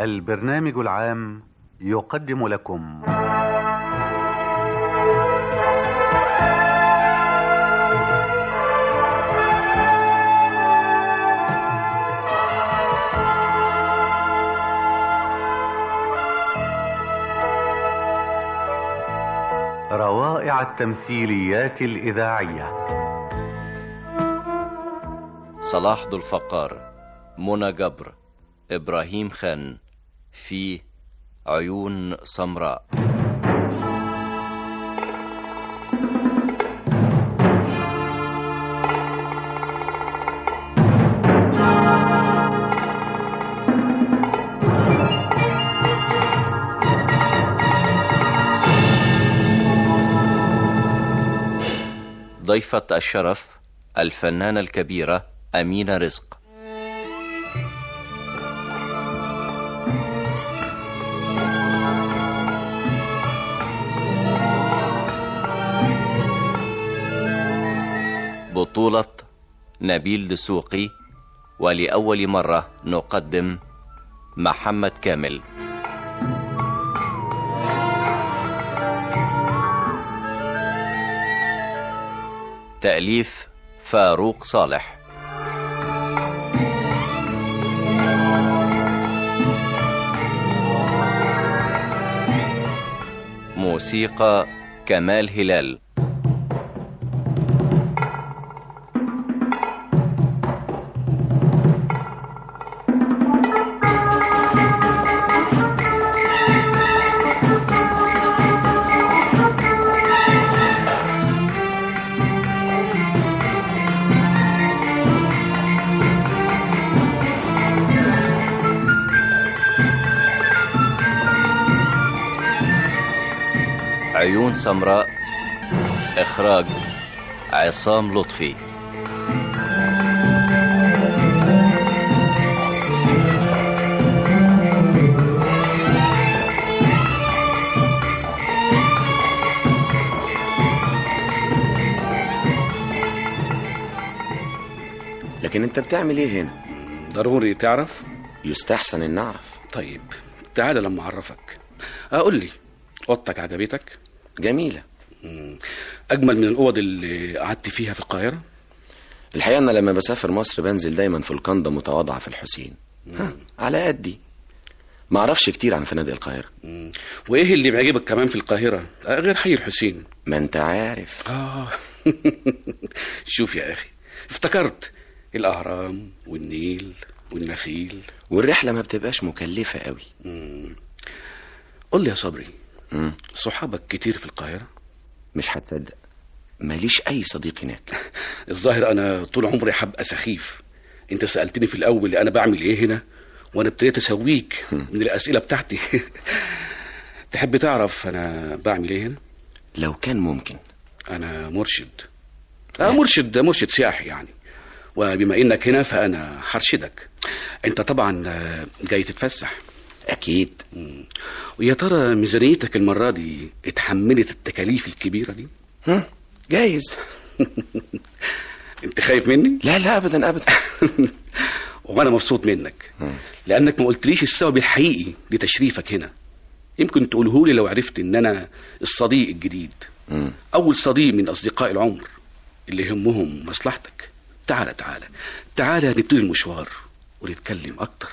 البرنامج العام يقدم لكم روائع التمثيليات الإذاعية صلاح ذو الفقار منى جبر إبراهيم خان في عيون سمراء ضيفة الشرف الفنانة الكبيرة أمينة رزق بطولة نبيل دسوقي ولأول مرة نقدم محمد كامل تأليف فاروق صالح موسيقى كمال هلال عيون سمراء إخراج عصام لطفي لكن انت بتعمل ايه هنا ضروري تعرف يستحسن ان نعرف طيب تعالى لما اعرفك اقول لي اوضتك عجبتك جميلة مم. اجمل من الاوض اللي قعدت فيها في القاهره الحقيقة انا لما بسافر مصر بنزل دايما في القندة متواضعة في الحسين ها على قدي ما اعرفش كتير عن فنادق القاهرة مم. وايه اللي بيعجبك كمان في القاهره آه، غير حي الحسين ما انت عارف اه شوف يا اخي افتكرت الاهرام والنيل والنخيل والرحلة ما بتبقاش مكلفة قوي مم. قول لي يا صبري مم. صحابك كتير في القاهره مش هتصدق ماليش اي صديق هناك الظاهر انا طول عمري هبقى سخيف انت سالتني في الاول انا بعمل ايه هنا وانا ابتديت اسويك من الاسئله بتاعتي تحب تعرف انا بعمل ايه هنا لو كان ممكن انا مرشد آه مرشد مرشد سياحي يعني وبما انك هنا فانا هرشدك انت طبعا آه، جاي تتفسح اكيد مم. ويا ترى ميزانيتك المره دي اتحملت التكاليف الكبيره دي هم؟ جايز انت خايف مني لا لا ابدا ابدا وانا مبسوط منك مم. لانك ما قلتليش السبب الحقيقي لتشريفك هنا يمكن تقوله لي لو عرفت ان انا الصديق الجديد مم. اول صديق من اصدقاء العمر اللي يهمهم مصلحتك تعالى تعالى تعالى نبتدي المشوار ونتكلم اكتر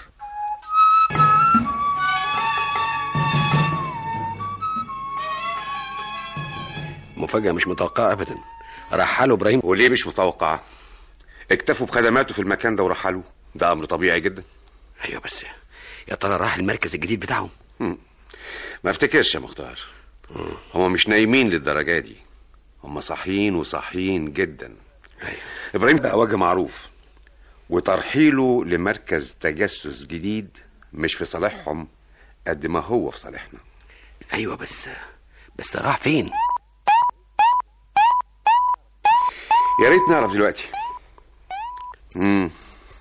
مفاجأة مش متوقعة أبدا رحلوا إبراهيم وليه مش متوقعة اكتفوا بخدماته في المكان ده ورحلوا ده امر طبيعي جدا ايوه بس يا ترى راح المركز الجديد بتاعهم مم. ما افتكرش يا مختار هم مش نايمين للدرجة دي هم صاحيين وصاحيين جدا ايوه ابراهيم بقى وجه معروف وترحيله لمركز تجسس جديد مش في صالحهم قد ما هو في صالحنا ايوه بس بس راح فين يا ريت نعرف دلوقتي امم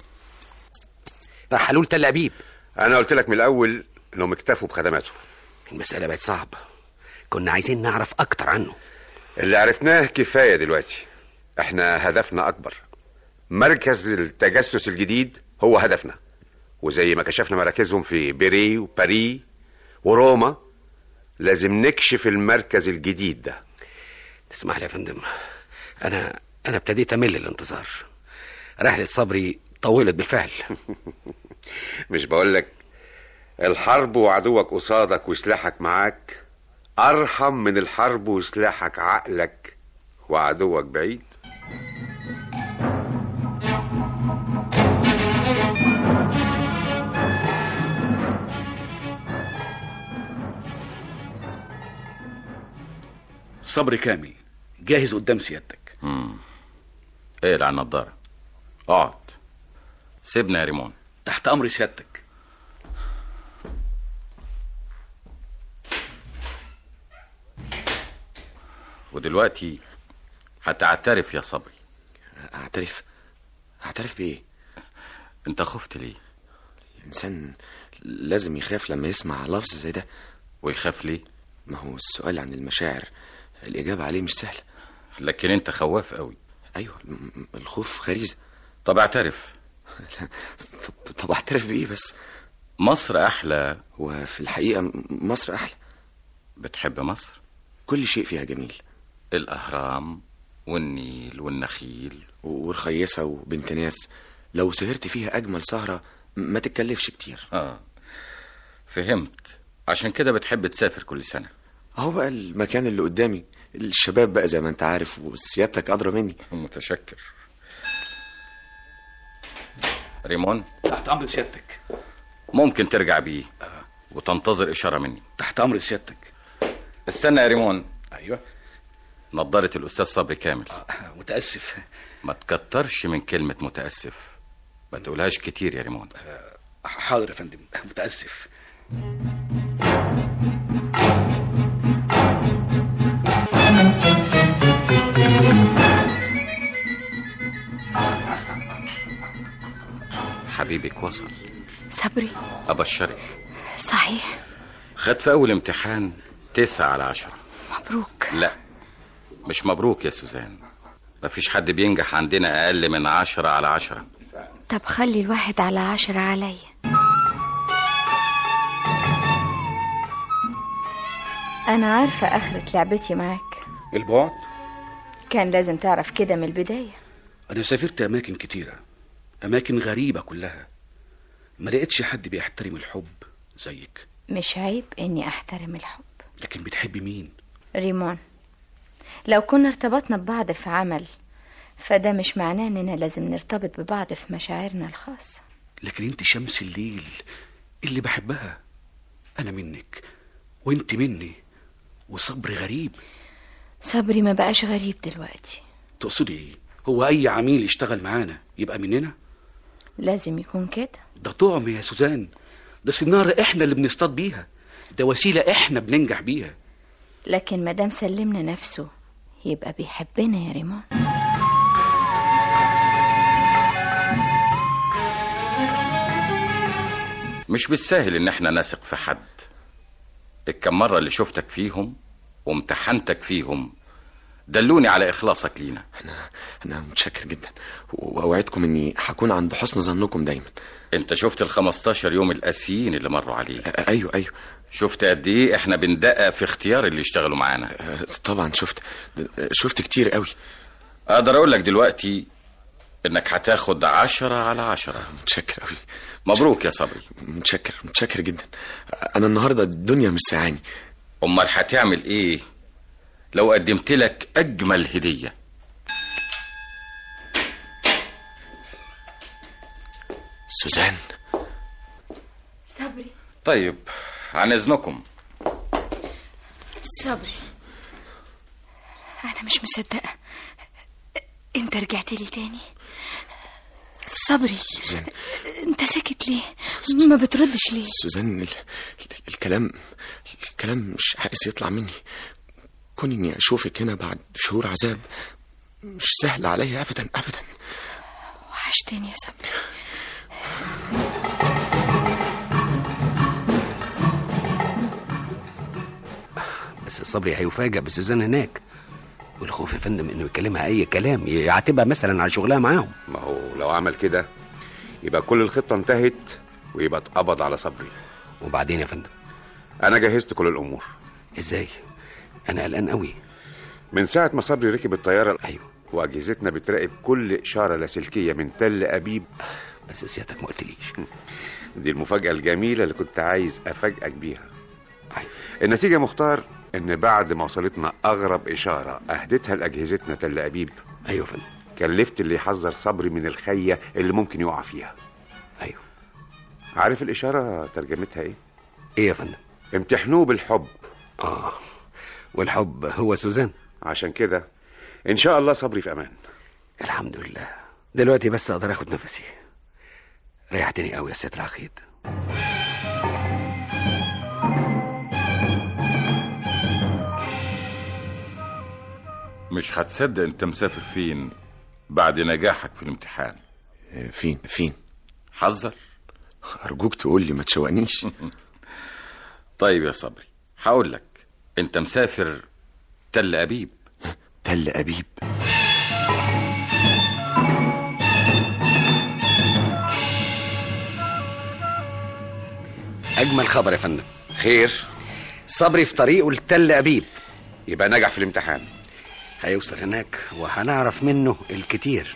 رحلوه لتل ابيب انا قلت لك من الاول انهم اكتفوا بخدماته المسألة بقت صعبة كنا عايزين نعرف أكتر عنه اللي عرفناه كفايه دلوقتي احنا هدفنا اكبر مركز التجسس الجديد هو هدفنا وزي ما كشفنا مراكزهم في بيري وباري وروما لازم نكشف المركز الجديد ده تسمح لي يا فندم انا انا ابتديت امل الانتظار رحله صبري طولت بالفعل مش بقولك الحرب وعدوك قصادك وسلاحك معاك أرحم من الحرب وسلاحك عقلك وعدوك بعيد صبري كامل جاهز قدام سيادتك امم اقلع النضارة اقعد سيبنا يا ريمون تحت امر سيادتك ودلوقتي هتعترف يا صبري اعترف اعترف بايه انت خفت ليه الانسان لازم يخاف لما يسمع لفظ زي ده ويخاف ليه ما هو السؤال عن المشاعر الاجابه عليه مش سهله لكن انت خواف قوي ايوه م- الخوف غريزه طب اعترف طب, طب اعترف بايه بس مصر احلى وفي الحقيقه م- مصر احلى بتحب مصر كل شيء فيها جميل الاهرام والنيل والنخيل ورخيصه وبنت ناس لو سهرت فيها اجمل سهره م- ما تتكلفش كتير اه فهمت عشان كده بتحب تسافر كل سنة اهو بقى المكان اللي قدامي الشباب بقى زي ما انت عارف وسيادتك ادرى مني متشكر ريمون تحت امر سيادتك ممكن ترجع بيه وتنتظر إشارة مني تحت امر سيادتك استنى يا ريمون ايوه نضارة الأستاذ صبري كامل آه، متاسف ما تكترش من كلمة متأسف ما تقولهاش كتير يا ريمون حاضر يا فندم متاسف حبيبك وصل صبري أبشرك صحيح خد في أول امتحان تسعة على عشرة مبروك لا مش مبروك يا سوزان مفيش حد بينجح عندنا أقل من عشرة على عشرة طب خلي الواحد على عشرة عليا أنا عارفة آخرة لعبتي معاك البعد كان لازم تعرف كده من البداية انا سافرت اماكن كتيره اماكن غريبه كلها ما لقيتش حد بيحترم الحب زيك مش عيب إني أحترم الحب لكن بتحبي مين ريمون لو كنا ارتبطنا ببعض في عمل فده مش معناه إننا لازم نرتبط ببعض في مشاعرنا الخاصة لكن انت شمس الليل اللي بحبها انا منك وانت مني وصبر غريب صبري ما بقاش غريب دلوقتي تقصدي ايه هو اي عميل يشتغل معانا يبقى مننا لازم يكون كده ده طعم يا سوزان ده سنارة احنا اللي بنصطاد بيها ده وسيلة احنا بننجح بيها لكن مادام سلمنا نفسه يبقى بيحبنا يا ريمون مش بالساهل إن احنا نثق في حد الكم مرة اللي شفتك فيهم وامتحنتك فيهم دلوني على إخلاصك لينا انا انا متشكر جدا واوعدكم اني هكون عند حسن ظنكم دايما انت شفت ال 15 يوم القاسيين اللي مروا عليك أ- ايوه ايوه شفت قد ايه احنا بندقق في اختيار اللي يشتغلوا معانا أ- طبعا شفت شفت كتير قوي اقدر اقول لك دلوقتي انك هتاخد عشرة على عشرة متشكر قوي مبروك يا صبري متشكر متشكر جدا انا النهارده الدنيا مش ساعاني امال هتعمل ايه لو قدمت لك اجمل هدية سوزان صبري طيب عن اذنكم صبري أنا مش مصدقة أنت رجعت لي تاني صبري سوزان أنت ساكت ليه؟ ما بتردش ليه؟ سوزان ال... ال- الكلام الكلام مش عايز يطلع مني كون اني اشوفك هنا بعد شهور عذاب مش سهل عليا ابدا ابدا وحشتني يا صبري بس صبري هيفاجئ بسوزان هناك والخوف يا فندم انه يكلمها اي كلام يعاتبها مثلا على شغلها معاهم ما هو لو عمل كده يبقى كل الخطة انتهت ويبقى اتقبض على صبري وبعدين يا فندم انا جهزت كل الامور ازاي انا قلقان قوي من ساعه ما صبري ركب الطياره ايوه واجهزتنا بتراقب كل اشاره لاسلكيه من تل ابيب بس سيادتك ما قلتليش دي المفاجاه الجميله اللي كنت عايز افاجئك بيها أيوة. النتيجه مختار ان بعد ما وصلتنا اغرب اشاره اهدتها لاجهزتنا تل ابيب ايوه يا فندم كلفت اللي يحذر صبري من الخيه اللي ممكن يقع فيها ايوه عارف الاشاره ترجمتها ايه ايه يا فندم امتحنوه بالحب اه والحب هو سوزان عشان كده ان شاء الله صبري في امان الحمد لله دلوقتي بس اقدر اخد نفسي ريحتني قوي يا ستر عقيد مش هتصدق انت مسافر فين بعد نجاحك في الامتحان آه، فين فين حذر ارجوك تقول لي ما تشوقنيش طيب يا صبري هقول لك انت مسافر تل ابيب تل ابيب اجمل خبر يا فندم خير صبري في طريقه لتل ابيب يبقى نجح في الامتحان هيوصل هناك وهنعرف منه الكتير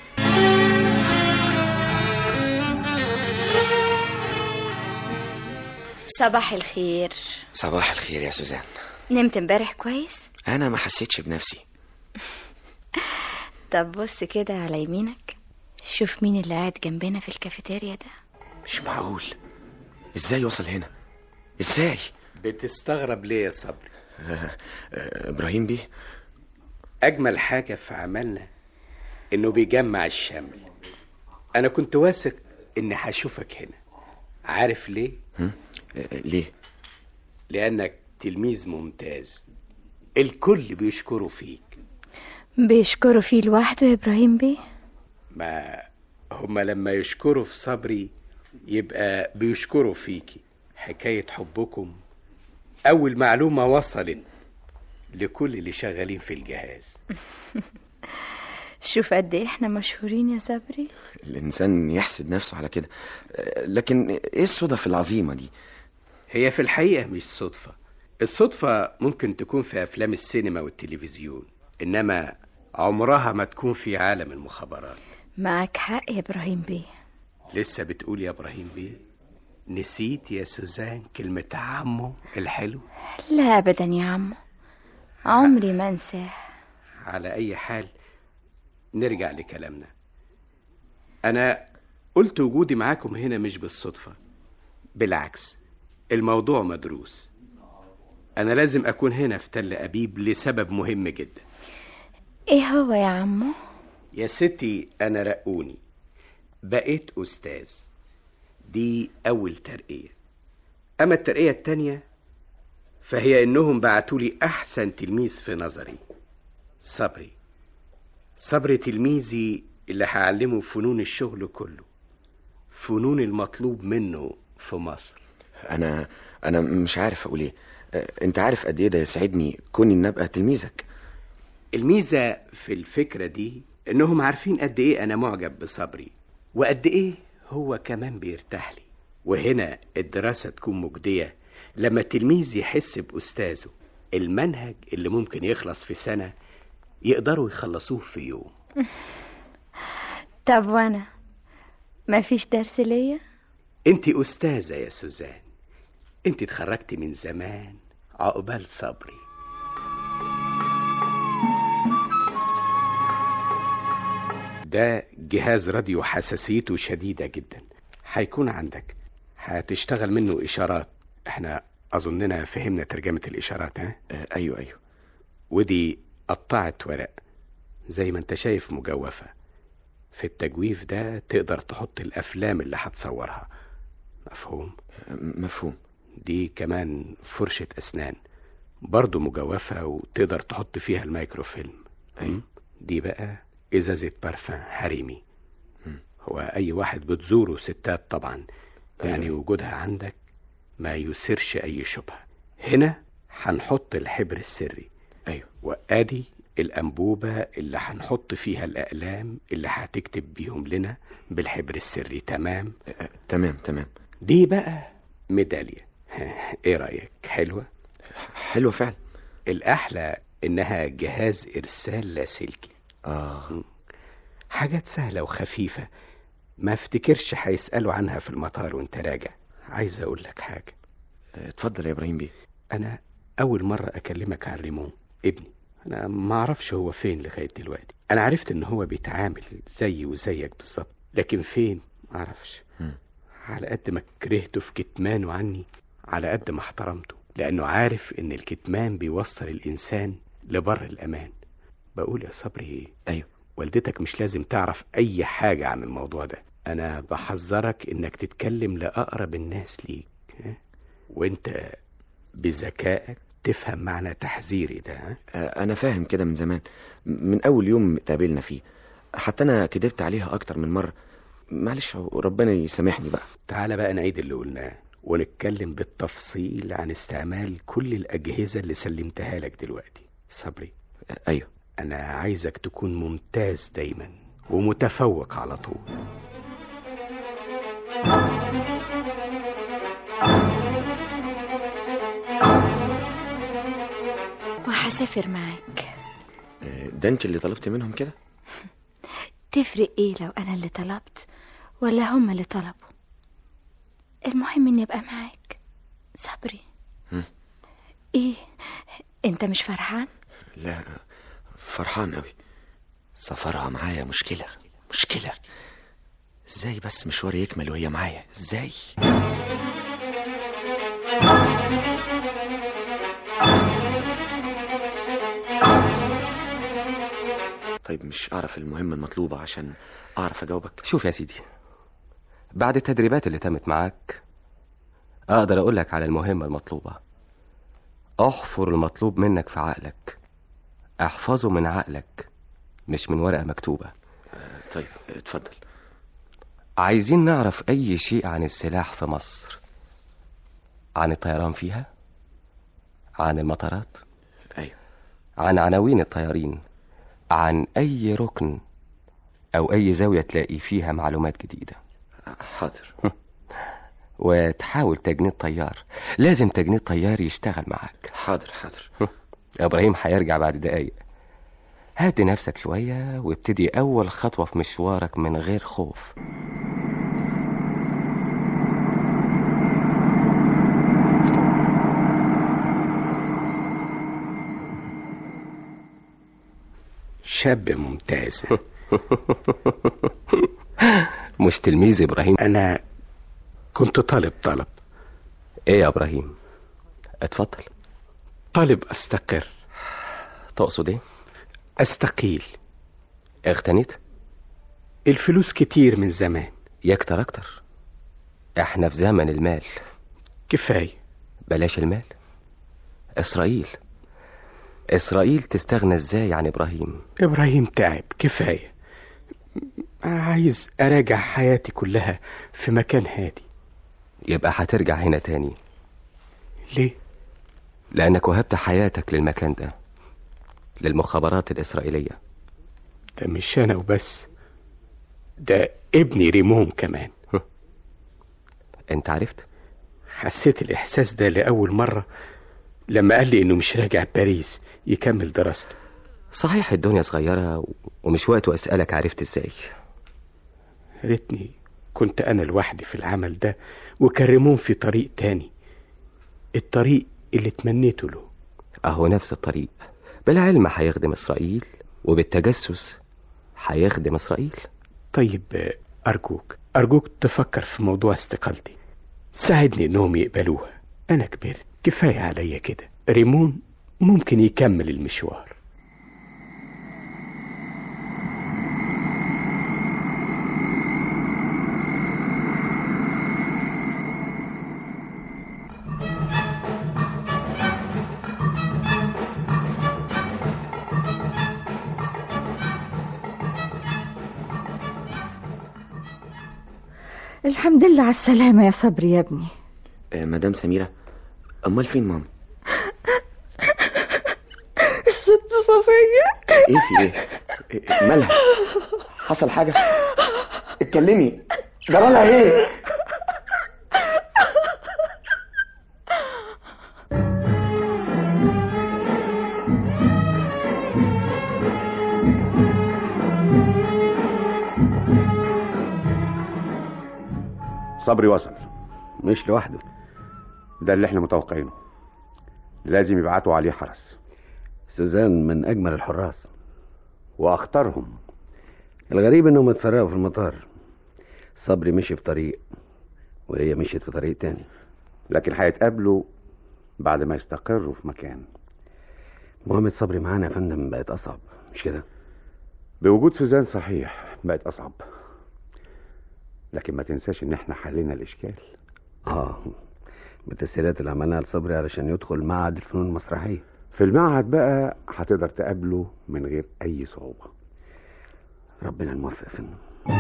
صباح الخير صباح الخير يا سوزان نمت امبارح كويس انا ما حسيتش بنفسي طب بص كده على يمينك شوف مين اللي قاعد جنبنا في الكافيتيريا ده مش معقول ازاي وصل هنا ازاي بتستغرب ليه يا صبري آه، آه، ابراهيم بيه أجمل حاجة في عملنا إنه بيجمع الشمل أنا كنت واثق إني هشوفك هنا عارف ليه؟ هم؟ آه، ليه لأنك تلميذ ممتاز الكل بيشكروا فيك بيشكروا فيه لوحده يا إبراهيم بيه ما هما لما يشكروا في صبري يبقى بيشكروا فيكي حكاية حبكم أول معلومة وصلت لكل اللي شغالين في الجهاز شوف قد إيه إحنا مشهورين يا صبري الانسان يحسد نفسه على كده آه، لكن ايه الصدف العظيمه دي هي في الحقيقة مش صدفة الصدفة ممكن تكون في أفلام السينما والتلفزيون إنما عمرها ما تكون في عالم المخابرات معك حق يا إبراهيم بيه لسه بتقول يا إبراهيم بيه نسيت يا سوزان كلمة عمو الحلو لا أبدا يا عمو عمري ما أنساه على أي حال نرجع لكلامنا أنا قلت وجودي معاكم هنا مش بالصدفة بالعكس الموضوع مدروس أنا لازم أكون هنا في تل أبيب لسبب مهم جدا إيه هو يا عمو يا ستي أنا رقوني بقيت أستاذ دي أول ترقية أما الترقية التانية فهي إنهم بعتولي أحسن تلميذ في نظري صبري صبري تلميذي اللي هعلمه فنون الشغل كله فنون المطلوب منه في مصر انا انا مش عارف اقول ايه آه، انت عارف قد ايه ده يسعدني كوني ان ابقى تلميذك الميزة في الفكرة دي إنهم عارفين قد إيه أنا معجب بصبري وقد إيه هو كمان بيرتاح لي وهنا الدراسة تكون مجدية لما التلميذ يحس بأستاذه المنهج اللي ممكن يخلص في سنة يقدروا يخلصوه في يوم طب وأنا ما فيش درس ليا انت أستاذة يا سوزان انت اتخرجتي من زمان عقبال صبري ده جهاز راديو حساسيته شديدة جدا هيكون عندك هتشتغل منه إشارات احنا أظننا فهمنا ترجمة الإشارات ها آه، ايوه ايوه ودي قطعة ورق زي ما انت شايف مجوفة في التجويف ده تقدر تحط الأفلام اللي هتصورها مفهوم آه، مفهوم دي كمان فرشة أسنان برضو مجوفة وتقدر تحط فيها الميكروفيلم أيوة. م? دي بقى إزازة بارفان حريمي هو أي واحد بتزوره ستات طبعا يعني أيوة. وجودها عندك ما يثيرش أي شبهة هنا هنحط الحبر السري ايوه وادي الانبوبه اللي هنحط فيها الاقلام اللي هتكتب بيهم لنا بالحبر السري تمام آه، تمام تمام دي بقى ميدالية ايه رأيك حلوة حلوة فعلا الأحلى إنها جهاز إرسال لاسلكي اه حاجات سهلة وخفيفة ما افتكرش هيسألوا عنها في المطار وانت راجع عايز اقول لك حاجة اتفضل يا ابراهيم بيه انا اول مرة اكلمك عن ريمون ابني انا ما اعرفش هو فين لغاية دلوقتي انا عرفت ان هو بيتعامل زي وزيك بالظبط لكن فين ما اعرفش مم. على قد ما كرهته في كتمانه عني على قد ما احترمته لانه عارف ان الكتمان بيوصل الانسان لبر الامان بقول يا صبري ايه ايوه والدتك مش لازم تعرف اي حاجة عن الموضوع ده انا بحذرك انك تتكلم لاقرب الناس ليك ها؟ وانت بذكائك تفهم معنى تحذيري ده ها؟ آه، انا فاهم كده من زمان من اول يوم اتقابلنا فيه حتى انا كدبت عليها اكتر من مرة معلش ربنا يسامحني بقى تعال بقى نعيد اللي قلناه ونتكلم بالتفصيل عن استعمال كل الأجهزة اللي سلمتها لك دلوقتي صبري آه، ايوه أنا عايزك تكون ممتاز دايما ومتفوق على طول وهسافر معاك آه، ده انت اللي طلبت منهم كده تفرق ايه لو انا اللي طلبت ولا هما اللي طلبوا المهم اني ابقى معاك صبري هم. ايه انت مش فرحان لا فرحان قوي سفرها معايا مشكلة مشكلة ازاي بس مشواري يكمل وهي معايا ازاي طيب مش اعرف المهمة المطلوبة عشان اعرف اجاوبك شوف يا سيدي بعد التدريبات اللي تمت معاك أقدر أقولك على المهمة المطلوبة احفر المطلوب منك في عقلك احفظه من عقلك مش من ورقة مكتوبة طيب اتفضل عايزين نعرف أي شيء عن السلاح في مصر عن الطيران فيها عن المطارات ايوه عن عناوين الطيارين عن أي ركن أو أي زاوية تلاقي فيها معلومات جديدة حاضر وتحاول تجنيد طيار لازم تجنيد طيار يشتغل معاك حاضر حاضر إبراهيم هيرجع بعد دقايق هدي نفسك شوية وابتدي أول خطوة في مشوارك من غير خوف شاب ممتاز مش تلميذ إبراهيم أنا كنت طالب طلب إيه يا إبراهيم اتفضل طالب أستقر تقصد إيه أستقيل اغتنيت الفلوس كتير من زمان يكتر أكتر احنا في زمن المال كفاية بلاش المال إسرائيل إسرائيل تستغنى إزاي عن إبراهيم إبراهيم تعب كفاية عايز أراجع حياتي كلها في مكان هادي يبقى هترجع هنا تاني ليه؟ لأنك وهبت حياتك للمكان ده للمخابرات الإسرائيلية ده مش أنا وبس ده ابني ريمون كمان أنت عرفت؟ حسيت الإحساس ده لأول مرة لما قال لي إنه مش راجع باريس يكمل دراسته صحيح الدنيا صغيرة ومش وقت أسألك عرفت إزاي ريتني كنت أنا لوحدي في العمل ده وكرمون في طريق تاني الطريق اللي تمنيته له أهو نفس الطريق بالعلم هيخدم إسرائيل وبالتجسس هيخدم إسرائيل طيب أرجوك أرجوك تفكر في موضوع استقالتي ساعدني إنهم يقبلوها أنا كبرت كفاية عليا كده ريمون ممكن يكمل المشوار الحمد لله على السلامة يا صبري يا ابني آه، مدام سميرة امال فين ماما الست صفية ايه في ايه إيه- مالها حصل حاجة اتكلمي جرالها ايه صبري وصل مش لوحده ده اللي احنا متوقعينه لازم يبعتوا عليه حرس سوزان من اجمل الحراس واخطرهم الغريب انهم اتفرقوا في المطار صبري مشي في طريق وهي مشيت في طريق تاني لكن هيتقابلوا بعد ما يستقروا في مكان مهمة صبري معانا يا فندم بقت أصعب مش كده؟ بوجود سوزان صحيح بقت أصعب لكن ما تنساش إن إحنا حلينا الإشكال آه بالتسهيلات اللي عملناها لصبري علشان يدخل معهد الفنون المسرحية في المعهد بقى هتقدر تقابله من غير أي صعوبة ربنا الموفق يا فندم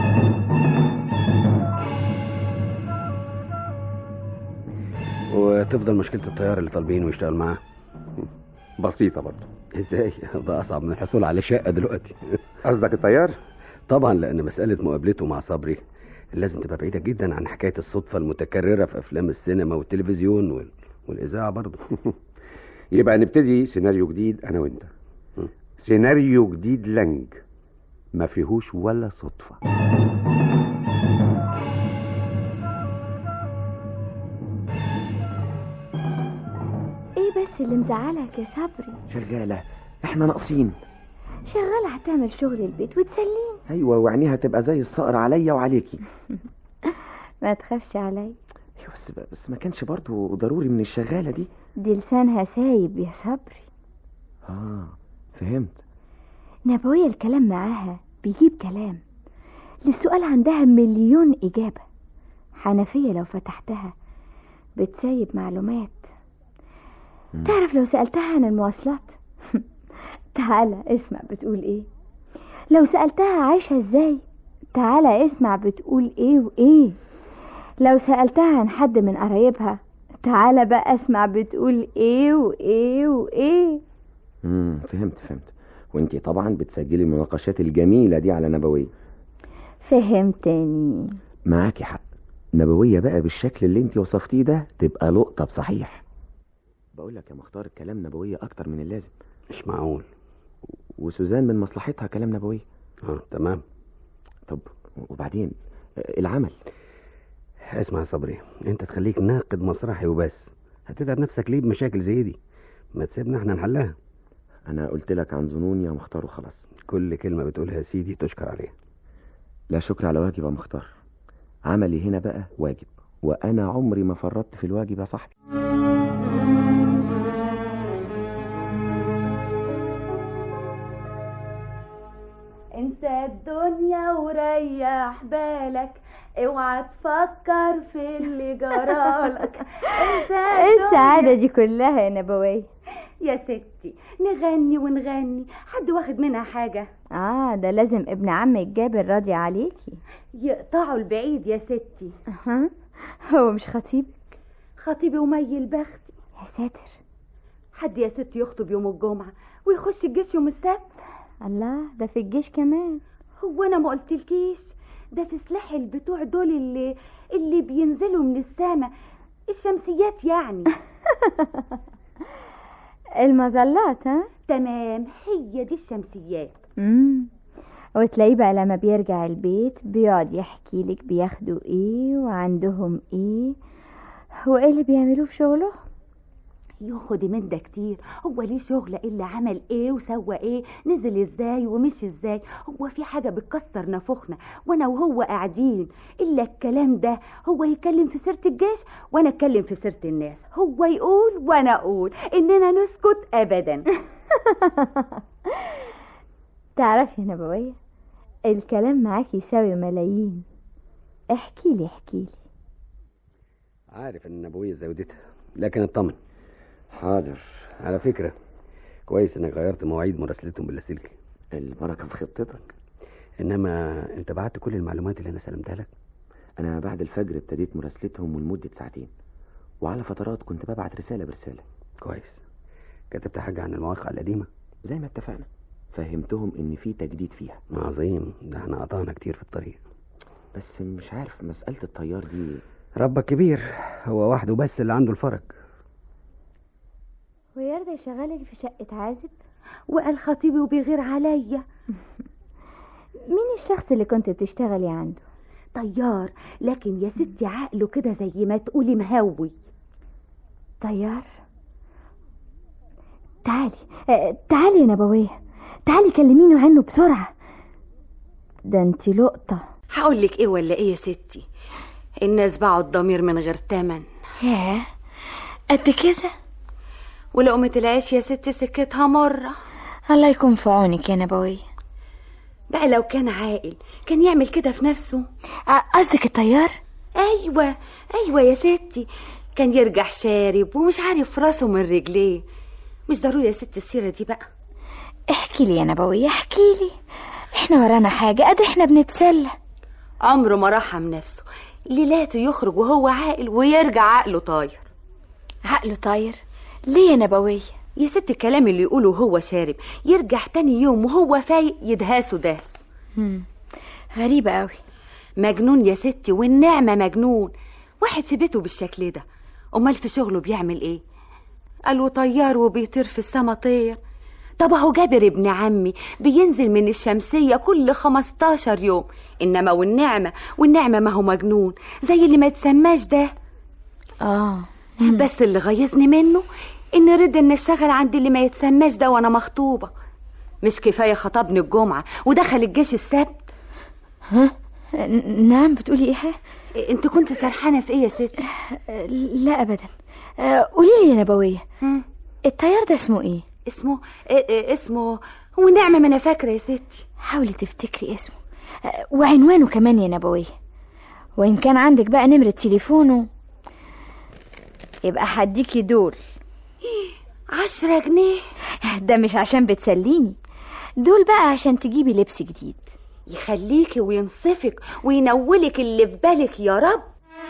وتفضل مشكلة الطيار اللي طالبينه ويشتغل معاه بسيطة برضه ازاي ده أصعب من الحصول على شقة دلوقتي قصدك الطيار؟ طبعا لأن مسألة مقابلته مع صبري لازم تبقى بعيدة جدا عن حكاية الصدفة المتكررة في أفلام السينما والتلفزيون وال... والإذاعة برضه يبقى نبتدي سيناريو جديد أنا وأنت سيناريو جديد لنج ما فيهوش ولا صدفة ايه بس اللي مزعلك يا صبري شغالة احنا ناقصين شغالة هتعمل شغل البيت وتسليني ايوه وعينيها تبقى زي الصقر عليا وعليكي ما تخافش عليا ايوه بس بس ما كانش برضو ضروري من الشغالة دي دي لسانها سايب يا صبري اه فهمت نبوية الكلام معاها بيجيب كلام للسؤال عندها مليون إجابة حنفية لو فتحتها بتسيب معلومات مم. تعرف لو سألتها عن المواصلات تعالى اسمع بتقول ايه لو سألتها عايشة ازاي تعالى اسمع بتقول ايه وايه لو سألتها عن حد من قرايبها تعالى بقى اسمع بتقول ايه وايه وايه امم فهمت فهمت وانتي طبعا بتسجلي المناقشات الجميلة دي على نبوية فهمتني معاكي حق نبوية بقى بالشكل اللي انتي وصفتيه ده تبقى لقطة بصحيح بقول لك يا مختار الكلام نبوية أكتر من اللازم مش معقول وسوزان من مصلحتها كلام نبوية اه تمام طب وبعدين آه، العمل اسمع يا صبري انت تخليك ناقد مسرحي وبس هتتعب نفسك ليه بمشاكل زي دي ما تسيبنا احنا نحلها أنا قلت لك عن ظنون يا مختار وخلاص كل كلمة بتقولها يا سيدي تشكر عليها لا شكر على واجب يا مختار عملي هنا بقى واجب وأنا عمري ما فرطت في الواجب يا صاحبي انسى الدنيا وريح بالك اوعى تفكر في اللي جرالك انسى ايه السعادة دي كلها يا نبوية يا ستي نغني ونغني حد واخد منها حاجة اه ده لازم ابن عمك جابر راضي عليكي يقطعوا البعيد يا ستي أها هو مش خطيبك خطيبي وميل بختي يا ساتر حد يا ستي يخطب يوم الجمعة ويخش الجيش يوم السبت الله ده في الجيش كمان هو انا ما قلتلكيش ده في سلاح البتوع دول اللي اللي بينزلوا من السما الشمسيات يعني المظلات ها تمام هي دي الشمسيات امم وتلاقيه بقى لما بيرجع البيت بيقعد يحكي لك بياخدوا ايه وعندهم ايه وايه اللي بيعملوه في شغله ياخد من ده كتير هو ليه شغل الا عمل ايه وسوى ايه نزل ازاي ومشي ازاي هو في حاجه بتكسر نافوخنا وانا وهو قاعدين الا الكلام ده هو يتكلم في سيره الجيش وانا اتكلم في سيره الناس هو يقول وانا اقول اننا نسكت ابدا تعرفي يا نبوية الكلام معاكي يساوي ملايين احكي لي احكي لي عارف ان النبوية زودتها لكن اطمن حاضر على فكرة كويس انك غيرت مواعيد مراسلتهم باللاسلكي البركة في خطتك انما انت بعت كل المعلومات اللي انا سلمتها لك أنا بعد الفجر ابتديت مراسلتهم ولمدة ساعتين وعلى فترات كنت ببعت رسالة برسالة كويس كتبت حاجة عن المواقع القديمة زي ما اتفقنا فهمتهم إن في تجديد فيها عظيم ده احنا قطعنا كتير في الطريق بس مش عارف مسألة الطيار دي ربك كبير هو وحده بس اللي عنده الفرج ويرضى يشغلك في شقة عازب وقال خطيبي وبيغير عليا مين الشخص اللي كنت بتشتغلي عنده طيار لكن يا ستي عقله كده زي ما تقولي مهوي طيار تعالي آه، تعالي يا نبوية تعالي كلميني عنه بسرعة ده انت لقطة هقول لك ايه ولا ايه يا ستي الناس باعوا الضمير من غير تمن ياه قد كده ولقمة العيش يا ستي سكتها مرة الله يكون في عونك يا نبوية بقى لو كان عاقل كان يعمل كده في نفسه قصدك الطيار ايوه ايوه يا ستي كان يرجع شارب ومش عارف راسه من رجليه مش ضروري يا ست السيرة دي بقى احكي لي يا نبوية احكي لي احنا ورانا حاجة قد احنا بنتسلى عمره ما رحم نفسه ليلاته يخرج وهو عاقل ويرجع عقله طاير عقله طاير ليه يا نبوية يا ست الكلام اللي يقوله هو شارب يرجع تاني يوم وهو فايق يدهاسه دهس هم. غريبة قوي مجنون يا ستي والنعمة مجنون واحد في بيته بالشكل ده أمال في شغله بيعمل إيه قالوا طيار وبيطير في السما طير طب اهو جابر ابن عمي بينزل من الشمسية كل 15 يوم إنما والنعمة والنعمة ما هو مجنون زي اللي ما يتسماش ده اه بس اللي غيظني منه إن رد إن اشتغل عند اللي ما يتسماش ده وأنا مخطوبة مش كفاية خطبني الجمعة ودخل الجيش السبت ها نعم بتقولي ايه انت كنت سرحانة في ايه يا ست لا ابدا قولي لي يا نبوية الطيار ده اسمه ايه اسمه إيه إيه اسمه هو نعمة ما انا فاكرة يا ستي حاولي تفتكري اسمه وعنوانه كمان يا نبوية وإن كان عندك بقى نمرة تليفونه يبقى هديكي دول عشرة جنيه ده مش عشان بتسليني دول بقى عشان تجيبي لبس جديد يخليكي وينصفك وينولك اللي في بالك يا رب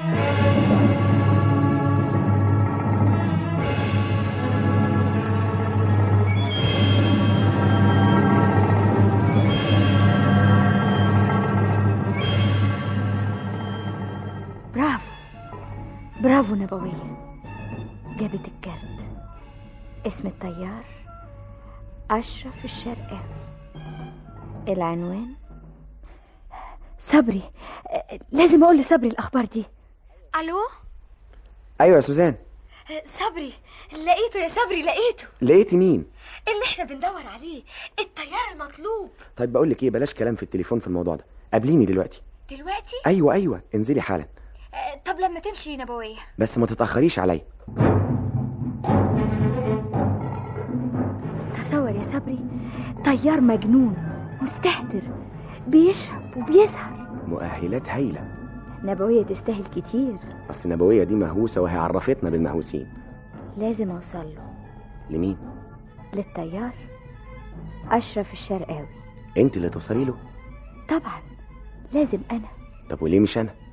برافو برافو نبوية جابت الكارت اسم الطيار أشرف الشرقاوي العنوان صبري لازم أقول لصبري الأخبار دي الو ايوه يا سوزان صبري لقيته يا صبري لقيته لقيتي مين اللي احنا بندور عليه الطيار المطلوب طيب بقول لك ايه بلاش كلام في التليفون في الموضوع ده قابليني دلوقتي دلوقتي ايوه ايوه انزلي حالا آه، طب لما تمشي نبوية بس ما تتاخريش عليا تصور يا صبري طيار مجنون مستهتر بيشرب وبيسهر مؤهلات هايله نبوية تستاهل كتير اصل النبويه دي مهووسه وهي عرفتنا بالمهووسين لازم أوصل له لمين للطيار أشرف الشرقاوي انت اللي توصلي له طبعا لازم أنا طب وليه مش انا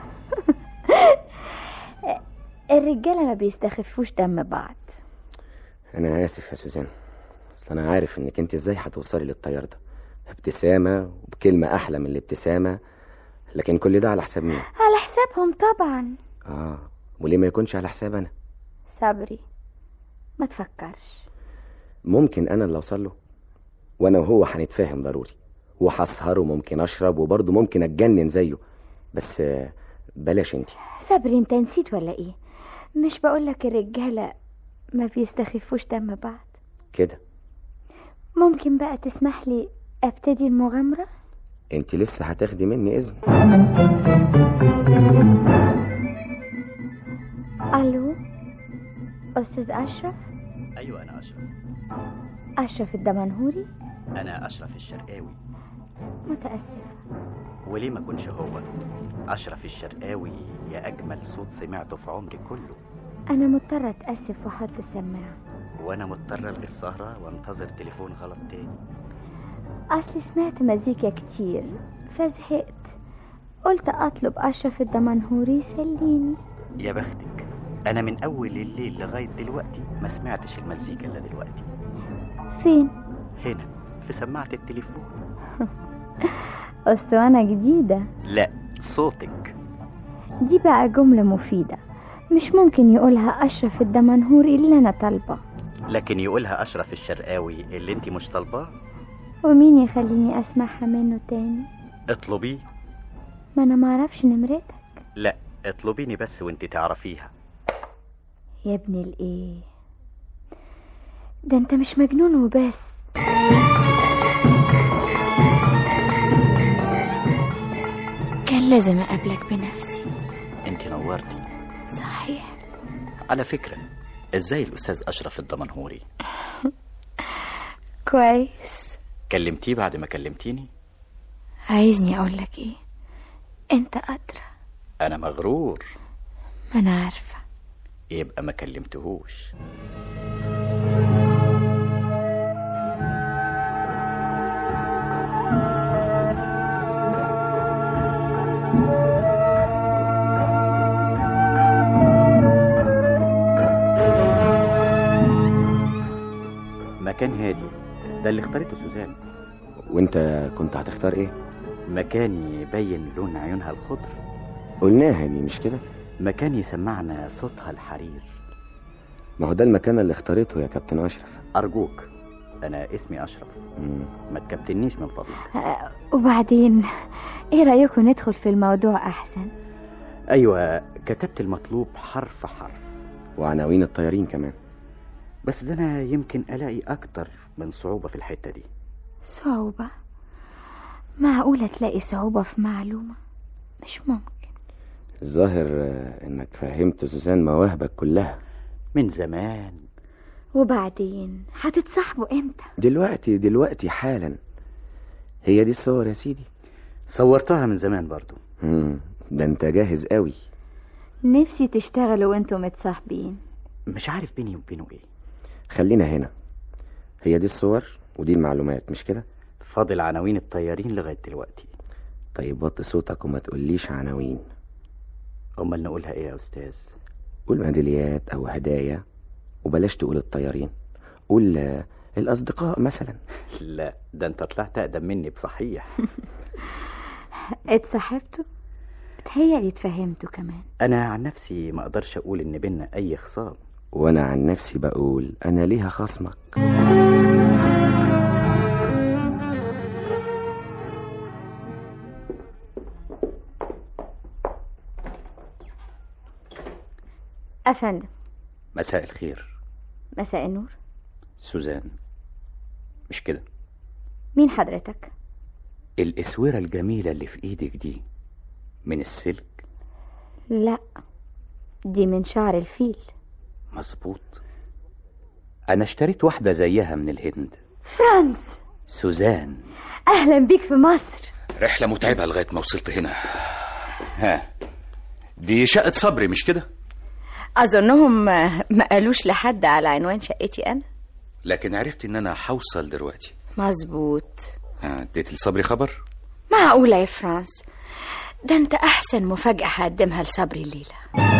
الرجالة ما بيستخفوش دم بعض انا اسف يا سوزان اصل انا عارف انك انت ازاي هتوصلي للطيار ده ابتسامه وبكلمه احلى من الابتسامه لكن كل ده على حساب مين على حسابهم طبعا اه وليه ما يكونش على حساب انا صبري ما تفكرش ممكن انا اللي اوصل له وانا وهو هنتفاهم ضروري وهسهر وممكن اشرب وبرضه ممكن اتجنن زيه بس آه، بلاش انت صبري انت نسيت ولا ايه مش بقولك الرجالة ما بيستخفوش دم بعض كده ممكن بقى تسمح لي ابتدي المغامرة انت لسه هتاخدي مني اذن الو استاذ اشرف ايوه انا اشرف اشرف الدمنهوري انا اشرف الشرقاوي متاسفة وليه ما كنش هو اشرف الشرقاوي يا اجمل صوت سمعته في عمري كله انا مضطرة اتاسف واحط السماعة وانا مضطر الغي السهره وانتظر تليفون غلط تاني اصلي سمعت مزيكا كتير فزهقت قلت اطلب اشرف الدمنهوري يسليني يا بختك انا من اول الليل لغايه دلوقتي ما سمعتش المزيكا الا دلوقتي فين هنا في سماعه التليفون اسطوانة جديدة لا صوتك دي بقى جملة مفيدة مش ممكن يقولها أشرف الدمنهوري اللي أنا طالبة لكن يقولها اشرف الشرقاوي اللي انت مش طالباه ومين يخليني أسمعها منه تاني اطلبيه ما انا معرفش نمرتك لا اطلبيني بس وانت تعرفيها يا ابن الايه ده انت مش مجنون وبس كان لازم اقابلك بنفسي انت نورتي صحيح على فكرة ازاي الاستاذ اشرف الدمنهوري كويس كلمتيه بعد ما كلمتيني عايزني اقولك ايه انت ادرى انا مغرور ما انا عارفه يبقى ما كلمتهوش مكان هادي ده اللي اختارته سوزان وانت كنت هتختار ايه مكان يبين لون عيونها الخضر قلناها دي مش كده مكان يسمعنا صوتها الحرير ما هو ده المكان اللي اختارته يا كابتن اشرف أرجوك أنا اسمي أشرف مم. ما تكبتنيش من فضلك آه، وبعدين ايه رايكم ندخل في الموضوع احسن أيوة كتبت المطلوب حرف حرف وعناوين الطيارين كمان بس ده أنا يمكن ألاقي أكتر من صعوبة في الحتة دي صعوبه معقوله تلاقي صعوبه في معلومه مش ممكن الظاهر آه، انك فهمت سوزان مواهبك كلها من زمان وبعدين هتتصاحبوا امتى دلوقتي دلوقتي حالا هي دي الصور يا سيدي صورتها من زمان برضو مم. ده انت جاهز قوي نفسي تشتغلوا وانتوا متصاحبين مش عارف بيني وبينه إيه خلينا هنا هي دي الصور ودي المعلومات مش كده فاضل عناوين الطيارين لغاية دلوقتي طيب وطي صوتك وما تقوليش عناوين أمال نقولها إيه يا أستاذ قول ميداليات او هدايا وبلاش تقول الطيارين قول آه، الاصدقاء مثلا لا ده أنت طلعت أقدم مني بصحيح اتصاحبتوا بتهيألي اتفهمتوا كمان أنا عن نفسي ما أقدرش أقول إن بينا أي خصام وانا عن نفسي بقول انا ليها خصمك افندم مساء الخير مساء النور سوزان مش كده مين حضرتك الأسورة الجميلة اللي في إيدك دي من السلك لا دي من شعر الفيل مظبوط أنا اشتريت واحدة زيها من الهند فرانس سوزان اهلا بيك في مصر رحلة متعبة لغاية ما وصلت هنا ها دي شقة صبري مش كده اظنهم ما قالوش لحد على عنوان شقتي انا لكن عرفت ان انا هوصل دلوقتي مظبوط ها اديت لصبري خبر معقولة يا فرانس ده انت احسن مفاجأة هقدمها لصبري الليلة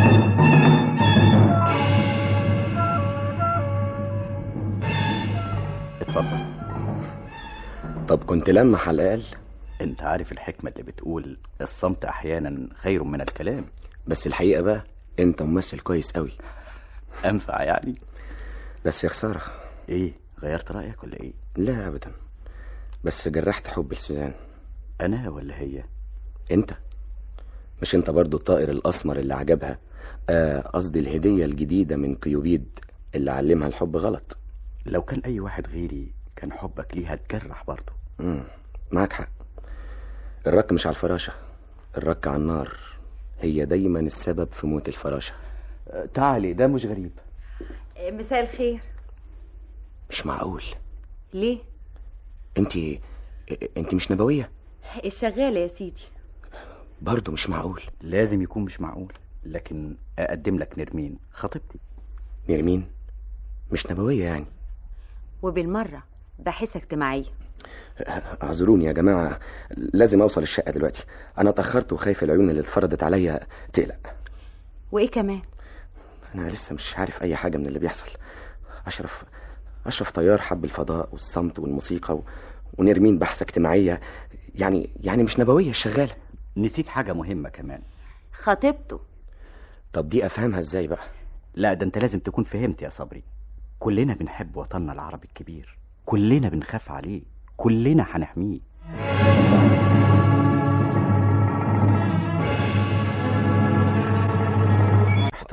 اتفضل طب كنت لمح على الاقل انت عارف الحكمة اللي بتقول الصمت احيانا خير من الكلام بس الحقيقه بقى انت ممثل كويس قوي انفع يعني بس يا خساره ايه غيرت رأيك ولا ايه لا ابدا بس جرحت حب لسوزان انا ولا هي انت مش انت برضو الطائر الاسمر اللي عجبها آه، قصدي الهديه الجديده من قيوبيد اللي علمها الحب غلط لو كان اي واحد غيري كان حبك ليها اتجرح برضه مم. معاك حق الرك مش على الفراشه الرك على النار هي دايما السبب في موت الفراشه تعالي ده مش غريب مساء الخير مش معقول ليه انت انت مش نبويه الشغالة يا سيدي برضو مش معقول لازم يكون مش معقول لكن اقدم لك نرمين خطيبتي نرمين مش نبويه يعني وبالمرة باحثة اجتماعية اعذروني يا جماعه لازم اوصل الشقه دلوقتي انا اتاخرت وخايف العيون اللي اتفرضت عليا تقلق وايه كمان انا لسه مش عارف اي حاجه من اللي بيحصل اشرف اشرف طيار حب الفضاء والصمت والموسيقى و... ونرمين بحثه اجتماعيه يعني يعني مش نبويه الشغاله نسيت حاجة مهمة كمان خطيبته طب دي افهمها ازاي بقى لا ده انت لازم تكون فهمت يا صبري كلنا بنحب وطننا العربي الكبير كلنا بنخاف عليه كلنا هنحميه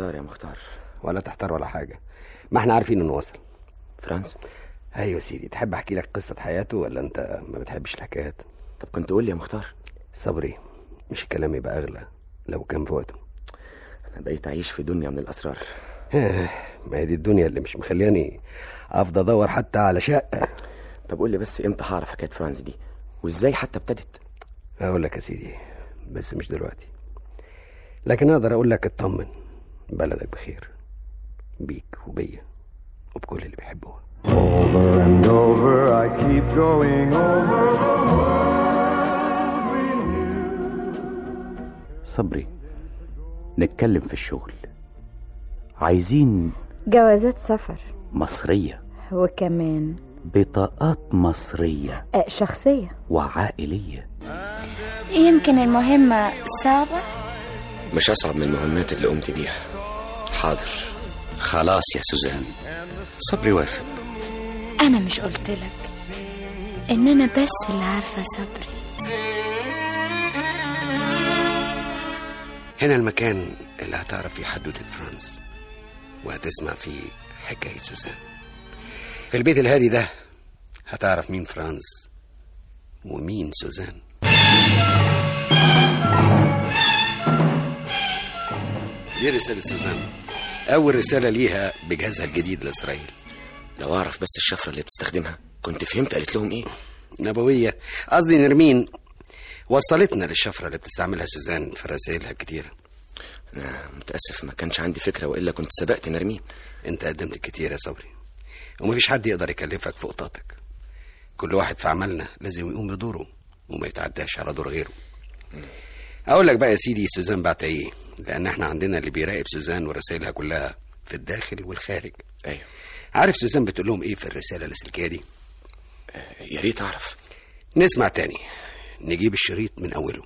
محتار يا مختار ولا تحتار ولا حاجة ما احنا عارفين انه وصل فرانس ايوه يا سيدي تحب احكي لك قصة حياته ولا انت ما بتحبش الحكايات طب كنت قول لي يا مختار صبري مش الكلام يبقى اغلى لو كان في وقته انا بقيت اعيش في دنيا من الاسرار ما هي دي الدنيا اللي مش مخلياني افضل ادور حتى على شقة طب قول لي بس امتى هعرف حكايه فرانس دي وازاي حتى ابتدت اقول لك يا سيدي بس مش دلوقتي لكن اقدر اقول لك اطمن بلدك بخير بيك وبيا وبكل اللي بيحبوها Over and over I keep going over صبري نتكلم في الشغل عايزين جوازات سفر مصرية وكمان بطاقات مصرية آه، شخصية وعائلية يمكن المهمة صعبة مش أصعب من المهمات اللي قمت بيها حاضر خلاص يا سوزان صبري وافق أنا مش قلت لك إن أنا بس اللي عارفة صبري هنا المكان اللي هتعرف فيه حدوتة فرانس وهتسمع فيه حكاية سوزان في البيت الهادي ده هتعرف مين فرانس ومين سوزان دي رسالة سوزان أول رسالة ليها بجهازها الجديد لإسرائيل لو أعرف بس الشفرة اللي بتستخدمها كنت فهمت قالت لهم إيه نبوية قصدي نرمين وصلتنا للشفرة اللي بتستعملها سوزان في رسائلها الكتيرة أنا متأسف ما كانش عندي فكرة وإلا كنت سبقت نرمين أنت قدمت كتير يا صبري ومفيش حد يقدر يكلفك فوق طاقتك كل واحد في عملنا لازم يقوم بدوره وما يتعداش على دور غيره اقول لك بقى يا سيدي سوزان بعت ايه لان احنا عندنا اللي بيراقب سوزان ورسائلها كلها في الداخل والخارج ايوه عارف سوزان بتقول لهم ايه في الرساله اللاسلكيه دي يا ريت اعرف نسمع تاني نجيب الشريط من اوله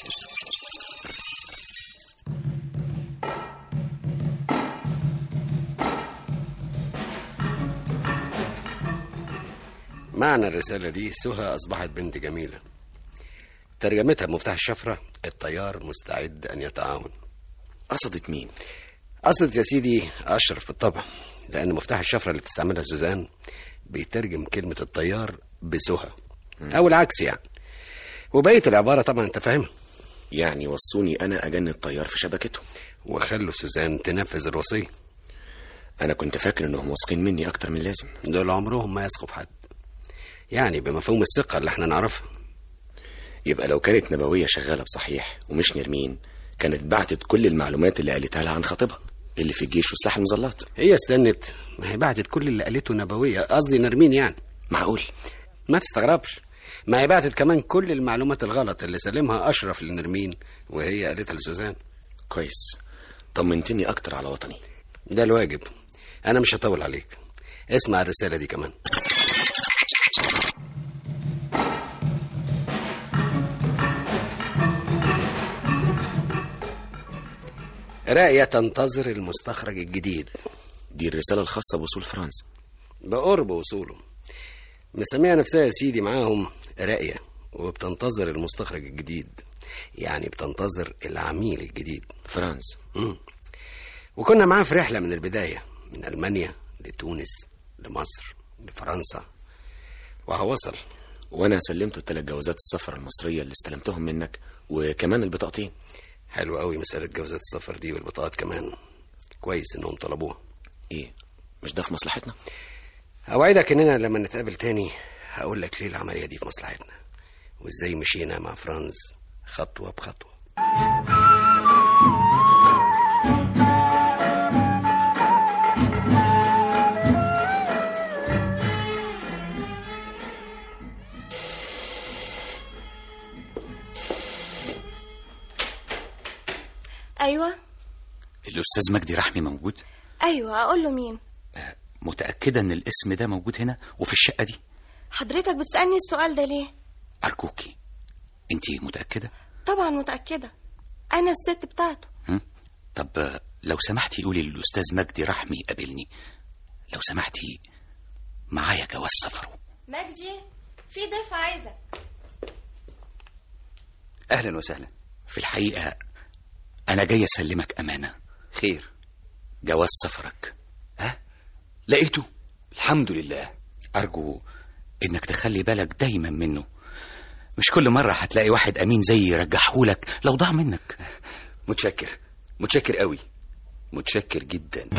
معنى الرسالة دي سهى أصبحت بنت جميلة ترجمتها بمفتاح الشفرة الطيار مستعد أن يتعاون قصدت مين؟ قصدت يا سيدي أشرف بالطبع لأن مفتاح الشفرة اللي بتستعملها سوزان بيترجم كلمة الطيار بسهى أو العكس يعني وبقية العبارة طبعا أنت فاهمها يعني وصوني أنا أجن الطيار في شبكتهم وخلوا سوزان تنفذ الوصية أنا كنت فاكر إنهم واثقين مني أكتر من لازم دول عمرهم ما يثقوا في حد يعني بمفهوم الثقة اللي احنا نعرفها يبقى لو كانت نبوية شغالة بصحيح ومش نرمين كانت بعتت كل المعلومات اللي قالتها لها عن خطيبها اللي في الجيش وسلاح المظلات هي استنت ما هي بعتت كل اللي قالته نبوية قصدي نرمين يعني معقول ما تستغربش ما هي بعتت كمان كل المعلومات الغلط اللي سلمها أشرف لنرمين وهي قالتها لسوزان كويس طمنتني أكتر على وطني ده الواجب أنا مش هطول عليك اسمع الرسالة دي كمان راقية تنتظر المستخرج الجديد دي الرسالة الخاصة بوصول فرانس بقرب وصوله مسميها نفسها يا سيدي معاهم راقية وبتنتظر المستخرج الجديد يعني بتنتظر العميل الجديد فرانس مم. وكنا معاه في رحلة من البداية من ألمانيا لتونس لمصر لفرنسا وهو وصل وأنا سلمته الثلاث جوازات السفر المصرية اللي استلمتهم منك وكمان البطاقتين حلو قوي مسألة جوازات السفر دي والبطاقات كمان كويس انهم طلبوها ايه مش ده في مصلحتنا اوعدك اننا لما نتقابل تاني هقول لك ليه العملية دي في مصلحتنا وازاي مشينا مع فرانز خطوة بخطوة أيوة الأستاذ مجدي رحمي موجود أيوة أقول له مين متأكدة إن الاسم ده موجود هنا وفي الشقة دي حضرتك بتسألني السؤال ده ليه أرجوكي أنت متأكدة طبعا متأكدة أنا الست بتاعته هم؟ طب آه، لو سمحتي قولي للأستاذ مجدي رحمي قابلني لو سمحتي معايا جواز سفره مجدي في ضيف عايزك أهلا وسهلا في الحقيقة أنا جاي أسلمك أمانة خير جواز سفرك لقيته الحمد لله أرجو إنك تخلي بالك دايما منه مش كل مرة هتلاقي واحد أمين زي يرجحهولك لو ضاع منك متشكر متشكر قوي متشكر جدا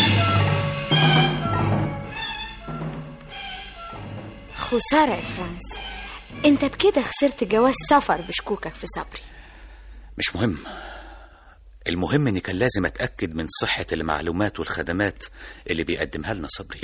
خسارة يا فرانس انت بكده خسرت جواز سفر بشكوكك في صبري مش مهم المهم إني كان لازم أتأكد من صحة المعلومات والخدمات اللي بيقدمها لنا صبري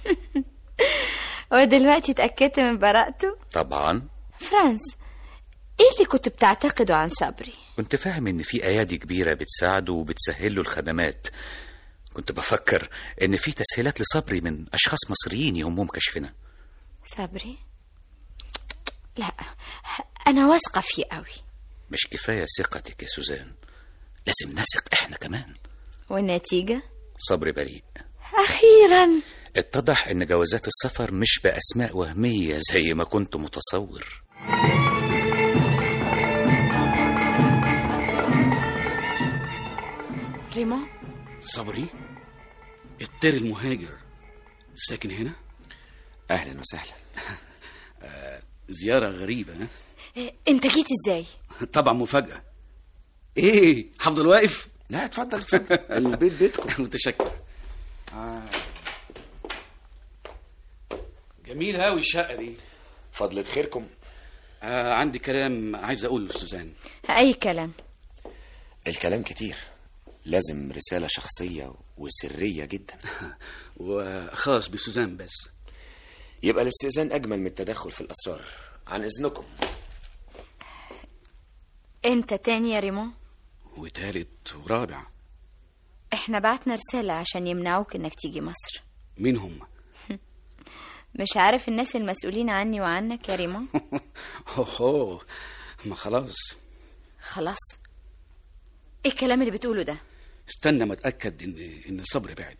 ودلوقتي اتأكدت من براءته طبعا فرانس ايه اللي كنت بتعتقده عن صبري كنت فاهم إن في أيادي كبيرة بتساعده وبتسهل له الخدمات كنت بفكر إن في تسهيلات لصبري من أشخاص مصريين يهمهم كشفنا صبري لا انا واثقة فيه قوي مش كفاية ثقتك يا سوزان لازم نثق إحنا كمان والنتيجة صبري بريء اخيرا اتضح إن جوازات السفر مش بأسماء وهمية زي ما كنت متصور ريمون صبري الطير المهاجر ساكن هنا اهلا وسهلا آه، زيارة غريبة ها؟ إيه، انت جيت ازاي طبعا مفاجأة ايه هفضل واقف لا اتفضل اتفضل البيت بيتكم متشكر آه. جميل هاوي الشقة دي فضلة خيركم آه عندي كلام عايز اقوله لسوزان اي كلام الكلام كتير لازم رسالة شخصية وسرية جدا وخاص بسوزان بس يبقى الاستئذان أجمل من التدخل في الأسرار عن إذنكم انت تاني يا ريمون وتالت ورابع احنا بعتنا رسالة عشان يمنعوك انك تيجي مصر مين هم مش عارف الناس المسؤولين عني وعنك يا ريمون اوه ما خلاص خلاص ايه الكلام اللي بتقوله ده استنى ما اتاكد ان ان صبري بعد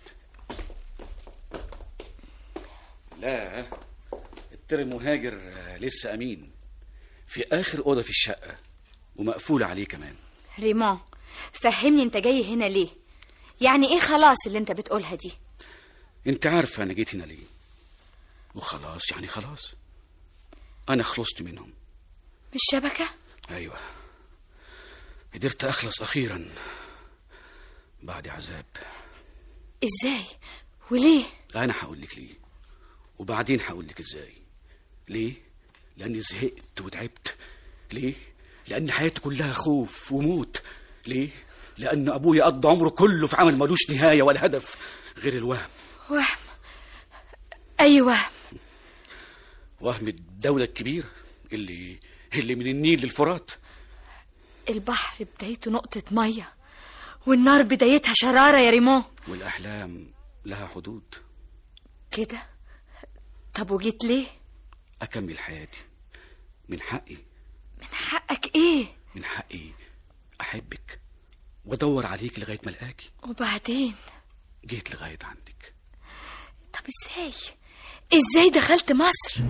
لا الطير المهاجر آه، لسه امين في اخر اوضه في الشقه ومقفوله عليه كمان ريمون فهمني انت جاي هنا ليه يعني ايه خلاص اللي انت بتقولها دي انت عارفه انا جيت هنا ليه وخلاص يعني خلاص انا خلصت منهم بالشبكة ايوه قدرت اخلص اخيرا بعد عذاب ازاي وليه انا هقول لك ليه وبعدين هقول لك ازاي ليه لاني زهقت وتعبت ليه لان حياتي كلها خوف وموت ليه لان ابويا قضى عمره كله في عمل ملوش نهايه ولا هدف غير الوهم وهم اي وهم وهم الدوله الكبيره اللي اللي من النيل للفرات البحر بدايته نقطة مية والنار بدايتها شرارة يا ريمون والاحلام لها حدود كده طب وجيت ليه اكمل حياتي من حقي من حقك ايه من حقي احبك وادور عليك لغايه ما الاقيكي وبعدين جيت لغايه عندك طب ازاي ازاي دخلت مصر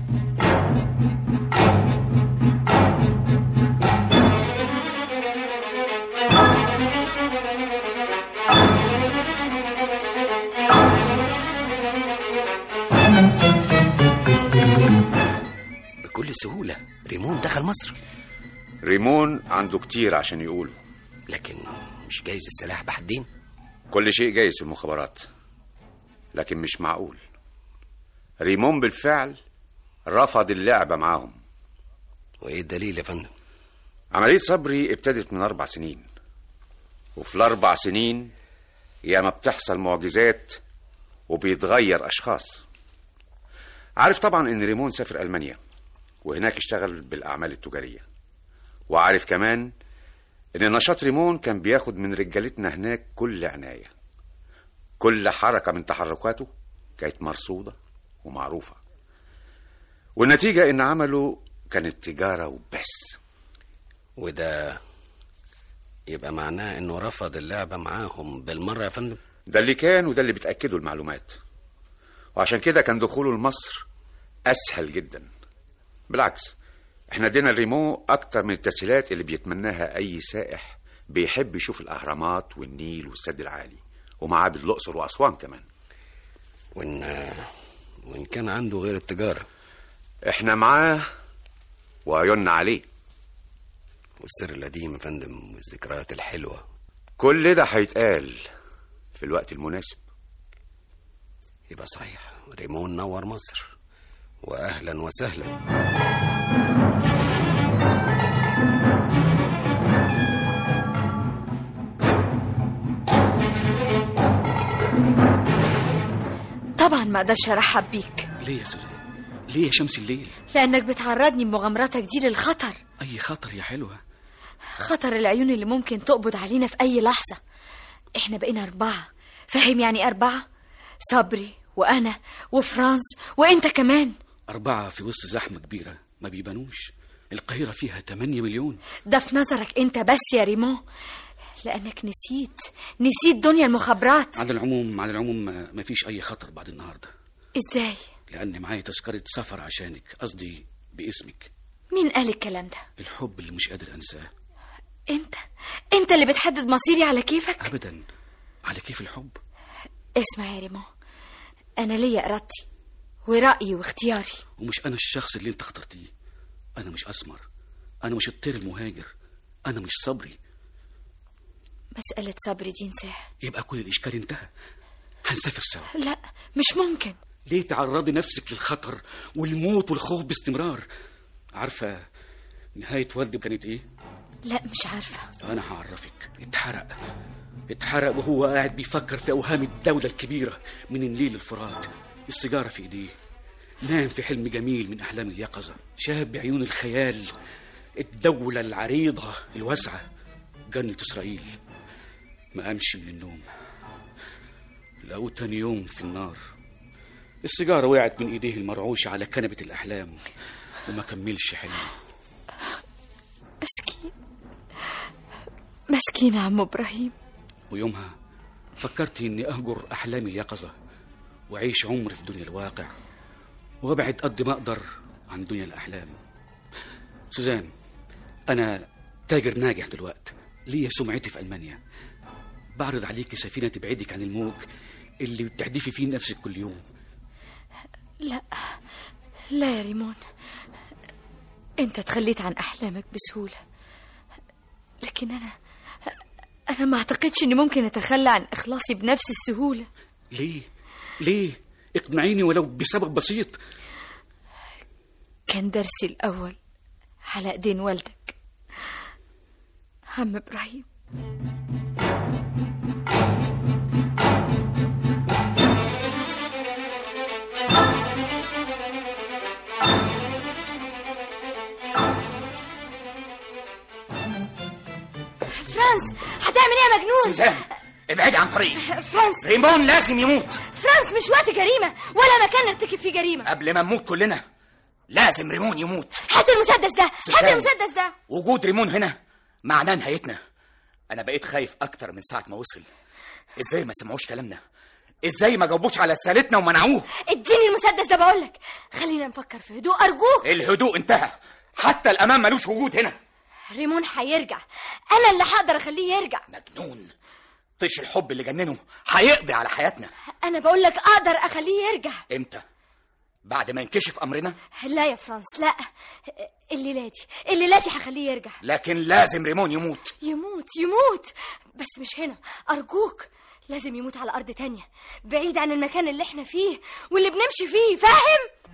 بكل سهولة ريمون دخل مصر ريمون عنده كتير عشان يقوله لكن مش جايز السلاح بحدين كل شيء جايز في المخابرات لكن مش معقول ريمون بالفعل رفض اللعبة معاهم وإيه الدليل يا فندم عملية صبري ابتدت من أربع سنين وفي الأربع سنين ياما بتحصل معجزات وبيتغير أشخاص عارف طبعا إن ريمون سافر ألمانيا وهناك اشتغل بالأعمال التجارية وعارف كمان إن نشاط ريمون كان بياخد من رجالتنا هناك كل عناية كل حركة من تحركاته كانت مرصودة ومعروفة والنتيجة إن عمله كانت تجارة وبس وده يبقى معناه انه رفض اللعبة معاهم بالمرة يا فندم ده اللي كان وده اللي بتأكده المعلومات وعشان كده كان دخوله لمصر أسهل جدا بالعكس احنا ادينا الريمو أكتر من التسهيلات اللي بيتمناها أي سائح بيحب يشوف الأهرامات والنيل والسد العالي ومعابد الأقصر وأسوان كمان وإن وإن كان عنده غير التجارة إحنا معاه وعيوننا عليه والسر القديم يا فندم والذكريات الحلوة كل ده هيتقال في الوقت المناسب يبقى صحيح ريمون نور مصر وأهلا وسهلا طبعا ما اقدرش ارحب بيك ليه يا سوزان ليه يا شمس الليل لانك بتعرضني بمغامراتك دي للخطر اي خطر يا حلوه خطر العيون اللي ممكن تقبض علينا في اي لحظه احنا بقينا اربعه فاهم يعني اربعه صبري وانا وفرانس وانت كمان أربعة في وسط زحمة كبيرة ما بيبانوش القاهرة فيها 8 مليون ده في نظرك انت بس يا ريمون لانك نسيت نسيت دنيا المخابرات على العموم على العموم ما ما فيش أي خطر بعد النهاردة ازاي لأن معايا تذكرة سفر عشانك قصدي باسمك مين قال الكلام ده الحب اللي مش قادر أنساه انت انت اللي بتحدد مصيري على كيفك أبدا على كيف الحب اسمع يا ريمون انا ليا ارادتي ورأيي واختياري ومش أنا الشخص اللي أنت اخترتيه أنا مش أسمر أنا مش الطير المهاجر أنا مش صبري مسألة صبري دي انساها يبقى كل الإشكال انتهى هنسافر سوا لا مش ممكن ليه تعرضي نفسك للخطر والموت والخوف باستمرار عارفة نهاية والدي كانت ايه؟ لا مش عارفة أنا هعرفك اتحرق اتحرق وهو قاعد بيفكر في أوهام الدولة الكبيرة من النيل الفرات السيجارة في إيديه نام في حلم جميل من أحلام اليقظة شاف بعيون الخيال الدولة العريضة الواسعة جنة إسرائيل ما قامش من النوم لقوه تاني يوم في النار السيجارة وقعت من إيديه المرعوشة على كنبة الأحلام وما كملش حلمه مسكين مسكين يا عم ابراهيم ويومها فكرت إني أهجر أحلامي اليقظة وأعيش عمري في دنيا الواقع وأبعد قد ما أقدر عن دنيا الأحلام سوزان أنا تاجر ناجح دلوقتي ليا سمعتي في ألمانيا بعرض عليكي سفينة تبعدك عن الموج اللي بتحدفي فيه نفسك كل يوم لا لا يا ريمون انت تخليت عن احلامك بسهولة لكن انا انا ما اعتقدش اني ممكن اتخلى عن اخلاصي بنفس السهولة ليه ليه اقنعيني ولو بسبب بسيط كان درسي الاول على ايدين والدك عم ابراهيم فرانس هتعمل ايه يا مجنون سوزان ابعدي عن طريقي فرانس ريمون لازم يموت فرانس مش وقت جريمة ولا مكان نرتكب فيه جريمة قبل ما نموت كلنا لازم ريمون يموت هات المسدس ده هات سوزان. المسدس ده وجود ريمون هنا معناه نهايتنا انا بقيت خايف اكتر من ساعه ما وصل ازاي ما سمعوش كلامنا ازاي ما جاوبوش على رسالتنا ومنعوه اديني المسدس ده بقولك خلينا نفكر في هدوء ارجوك الهدوء انتهى حتى الامان ملوش وجود هنا ريمون هيرجع انا اللي هقدر اخليه يرجع مجنون طيش الحب اللي جننه هيقضي على حياتنا انا بقولك اقدر اخليه يرجع امتى بعد ما ينكشف امرنا لا يا فرانس لا الليلة دي الليلة دي هخليه يرجع لكن لازم ريمون يموت يموت يموت بس مش هنا أرجوك لازم يموت على أرض تانية بعيد عن المكان اللي احنا فيه واللي بنمشي فيه فاهم؟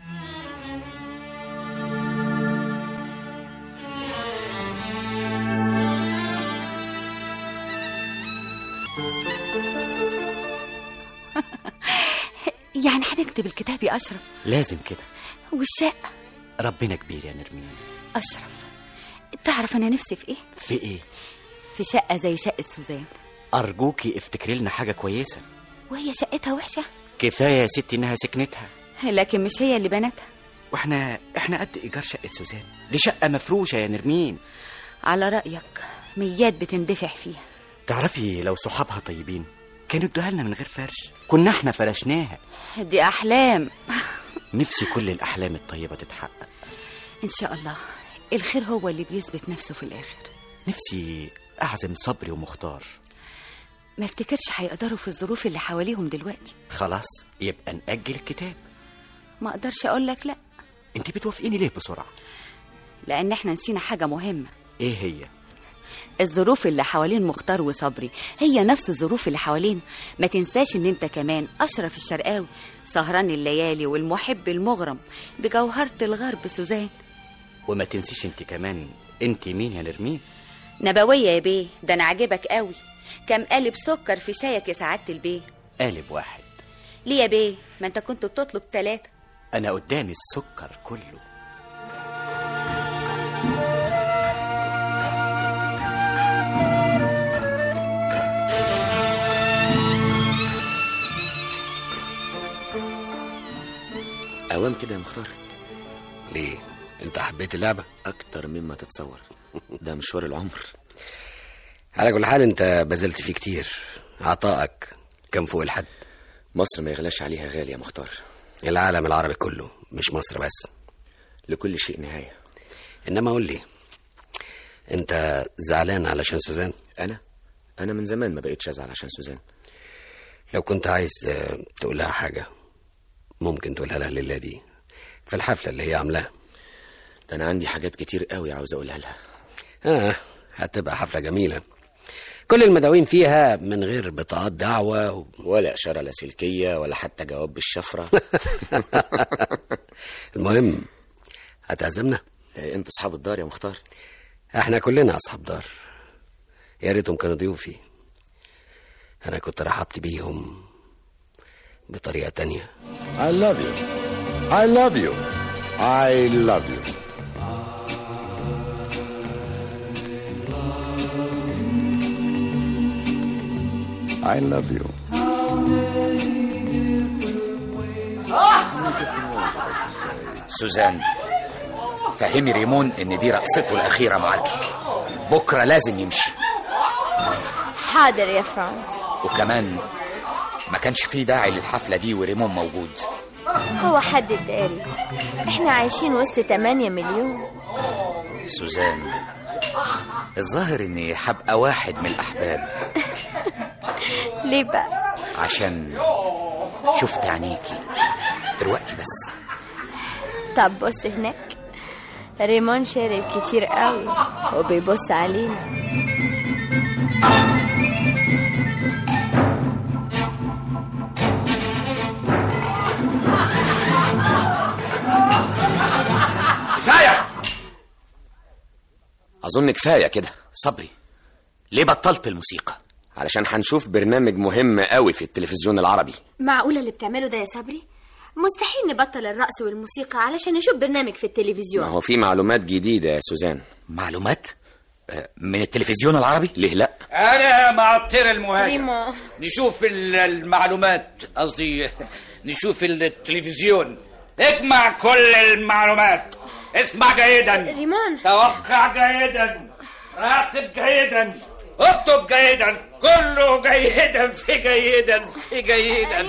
يعني هنكتب الكتاب يا أشرف لازم كده والشقة ربنا كبير يا نرمين أشرف تعرف أنا نفسي في إيه؟ في ايه في شقة زي شقة سوزان ارجوكي افتكري لنا حاجه كويسه وهي شقتها وحشة كفايه يا ستي انها سكنتها لكن مش هي اللي بنتها واحنا احنا قد ايجار شقه سوزان دي شقه مفروشه يا نرمين على رأيك ميات بتندفع فيها تعرفي لو صحابها طيبين كانوا ادوها لنا من غير فرش كنا احنا فرشناها دي أحلام نفسي كل الاحلام الطيبه تتحقق إن شاء الله الخير هو اللي بيثبت نفسه في الآخر نفسي اعزم صبري ومختار ما افتكرش هيقدروا في الظروف اللي حواليهم دلوقتي خلاص يبقى نأجل الكتاب ما اقدرش اقول لك لا انت بتوافقيني ليه بسرعة لان احنا نسينا حاجه مهمه ايه هي الظروف اللي حوالين مختار وصبري هي نفس الظروف اللي حوالين ما تنساش ان انت كمان اشرف الشرقاوي سهران الليالي والمحب المغرم بجوهرة الغرب سوزان وما تنسيش انت كمان انت مين يا نرمين نبوية يا بيه ده انا عاجبك قوي كم قالب سكر في شايك يا سعادة البيه قالب واحد ليه يا بيه ما انت كنت بتطلب ثلاثة انا قدامي السكر كله اوام كده يا مختار ليه انت حبيت اللعبة اكتر مما تتصور ده مشوار العمر على كل حال انت بذلت فيه كتير عطائك كان فوق الحد مصر ما يغلاش عليها غالي يا مختار العالم العربي كله مش مصر بس لكل شيء نهاية انما قول لي انت زعلان علشان سوزان انا انا من زمان ما بقيتش ازعل عشان سوزان لو كنت عايز آه، تقول لها حاجة ممكن تقولها لها الليلة دي في الحفلة اللي هي عاملاها ده انا عندي حاجات كتير قوي عاوز اقولها لها اه هتبقى حفلة جميلة كل المدعوين فيها من غير بطاقات دعوة و... ولا اشاره لاسلكيه ولا حتى جواب بالشفره المهم هتعزمنا آه، انتوا اصحاب الدار يا مختار احنا كلنا اصحاب دار يا ريتهم كانوا ضيوفي انا كنت رحبت بيهم بطريقة تانية I love you. I love you. I love you. I love you. سوزان فهمي ريمون ان دي رقصته الاخيره معاكي بكره لازم يمشي حاضر يا فرانس وكمان ما كانش فيه داعي للحفله دي وريمون موجود هو حد اتقال احنا عايشين وسط 8 مليون سوزان الظاهر اني هبقى واحد من الاحباب ليه بقى عشان شفت عينيكي دلوقتي بس طب بص هناك ريمون شارب كتير قوي وبيبص علينا كفايه اظن كفايه كده صبري ليه بطلت الموسيقى علشان هنشوف برنامج مهم قوي في التلفزيون العربي معقولة اللي بتعمله ده يا صبري مستحيل نبطل الرقص والموسيقى علشان نشوف برنامج في ما التلفزيون هو في معلومات جديده يا سوزان معلومات آه، من التلفزيون العربي ليه لا انا مع الطير المهاجم ريمون نشوف ال- المعلومات قصدي نشوف التلفزيون اجمع كل المعلومات اسمع جيدا ريمون توقع جيدا راقب جيدا اكتب جيدا كله جيدا في جيدا في جيدا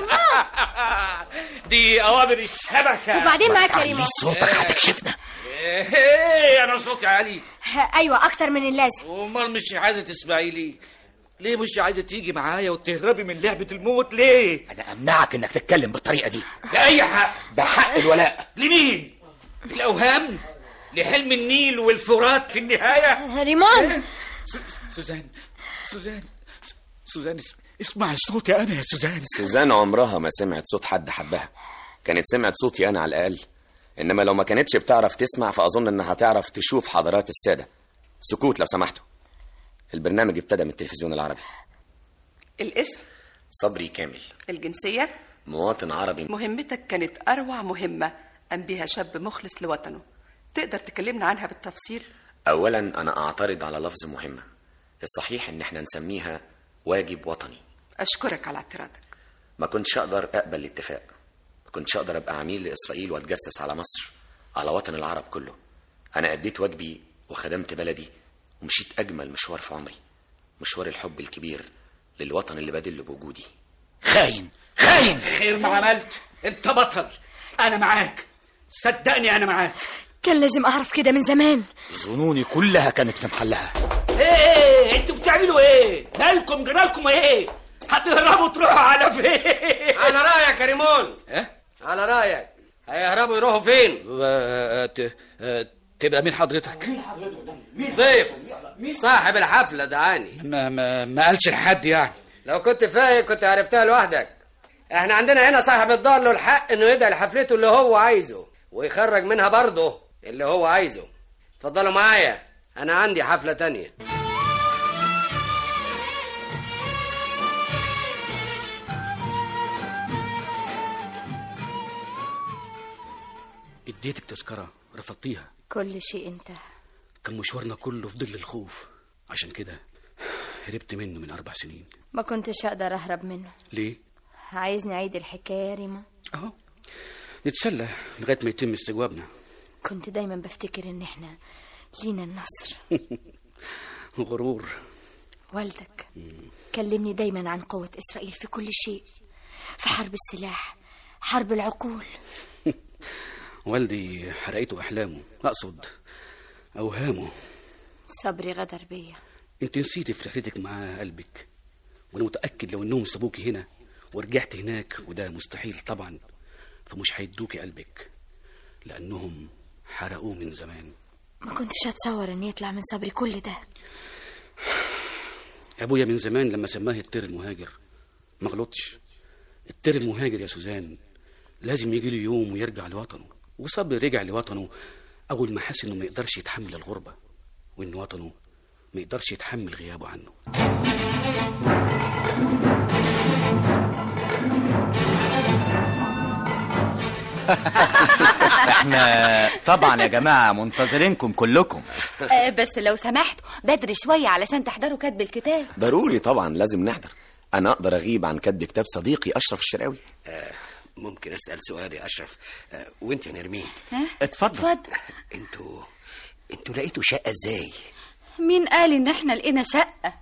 دي اوامر الشبكه وبعدين معاك يا ريمون صوتك هتكشفنا ايه انا صوتي عالي ايوه اكتر من اللازم امال مش عايزه تسمعي لي ليه مش عايزه تيجي معايا وتهربي من لعبه الموت ليه انا امنعك انك تتكلم بالطريقه دي لاي حق ده حق الولاء لمين الاوهام لحلم النيل والفرات في النهايه ريمون سوزان سوزان سوزان اس- اسمعي صوتي انا يا سوزان سوزان عمرها ما سمعت صوت حد حبها كانت سمعت صوتي انا على الاقل انما لو ما كانتش بتعرف تسمع فاظن انها هتعرف تشوف حضرات الساده سكوت لو سمحتوا البرنامج ابتدى من التلفزيون العربي الاسم صبري كامل الجنسية مواطن عربي مهمتك كانت أروع مهمة قام بها شاب مخلص لوطنه تقدر تكلمنا عنها بالتفصيل اولا انا اعترض على لفظ مهمه الصحيح ان احنا نسميها واجب وطني أشكرك على اعتراضك ما كنتش اقدر اقبل الاتفاق ما كنتش اقدر ابقى عميل لاسرائيل واتجسس على مصر على وطن العرب كله انا اديت واجبي وخدمت بلدي ومشيت اجمل مشوار في عمري مشوار الحب الكبير للوطن اللي بدل بوجودي خاين خاين خير ما عملت انت بطل انا معاك صدقني انا معاك كان لازم اعرف كده من زمان ظنوني كلها كانت في محلها ايه انتوا بتعملوا بتعملوا ايه مالكم جرالكم ايه هتهربوا تروحوا على فين على رايك يا ريمون على رايك هيهربوا يروحوا فين تبقى مين حضرتك ضيف صاحب الحفله دعاني ما ما ما قالش لحد يعني لو كنت فايق كنت عرفتها لوحدك احنا عندنا هنا صاحب الدار له الحق انه يدعي لحفلته اللي هو عايزه ويخرج منها برضه اللي هو عايزه اتفضلوا معايا انا عندي حفله تانية اديتك تذكرة رفضتيها كل شيء انتهى كان مشوارنا كله في ظل الخوف عشان كده هربت منه من أربع سنين ما كنتش اقدر اهرب منه ليه؟ عايزني اعيد الحكايه يا ريما أهو نتسلى لغاية ما يتم استجوابنا كنت دايما بفتكر ان احنا لينا النصر غرور والدك كلمني دايما عن قوة إسرائيل في كل شيء في حرب السلاح حرب العقول والدي حرقته أحلامه أقصد أوهامه صبري غدر بيا انت نسيتي في رحلتك مع قلبك وانا متاكد لو انهم سابوكي هنا ورجعت هناك وده مستحيل طبعا فمش هيدوكي قلبك لانهم حرقوه من زمان ما كنتش هتصور ان يطلع من صبري كل ده ابويا من زمان لما سماه الطير المهاجر ما غلطش الطير المهاجر يا سوزان لازم يجي له يوم ويرجع لوطنه وصبري رجع لوطنه اول ما حس انه ما يقدرش يتحمل الغربه وان وطنه ما يقدرش يتحمل غيابه عنه احنا طبعا يا جماعة منتظرينكم كلكم آه، بس لو سمحتوا بدري شوية علشان تحضروا كتب الكتاب ضروري طبعا لازم نحضر انا اقدر اغيب عن كتب كتاب صديقي اشرف الشرقاوي ممكن اسال سؤال يا اشرف آه، وانت يا نرمين اتفضل اتفضل انتوا انتوا لقيتوا شقه ازاي مين قال ان احنا لقينا شقة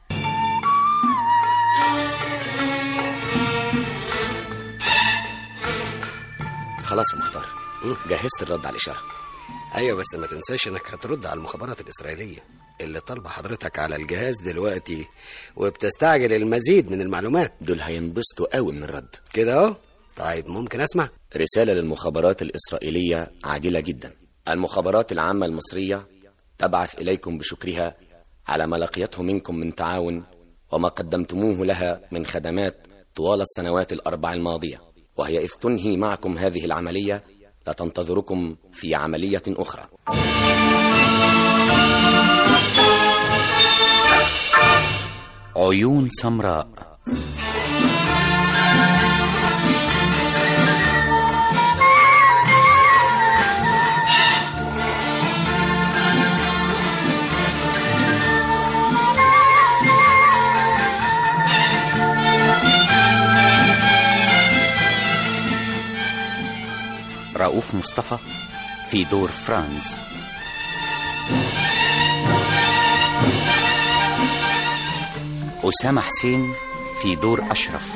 خلاص يا مختار جهزت الرد على الاشاره ايوه بس ما تنساش انك هترد على المخابرات الاسرائيليه اللي طالبه حضرتك على الجهاز دلوقتي وبتستعجل المزيد من المعلومات دول هينبسطوا قوي من الرد كده اهو طيب ممكن اسمع رسالة للمخابرات الإسرائيلية عاجلة جدا المخابرات العامة المصرية تبعث إليكم بشكرها على ما لقيته منكم من تعاون وما قدمتموه لها من خدمات طوال السنوات الأربع الماضية وهي إذ تنهي معكم هذه العملية لا تنتظركم في عملية أخرى عيون سمراء رؤوف مصطفى في دور فرانز أسامة حسين في دور أشرف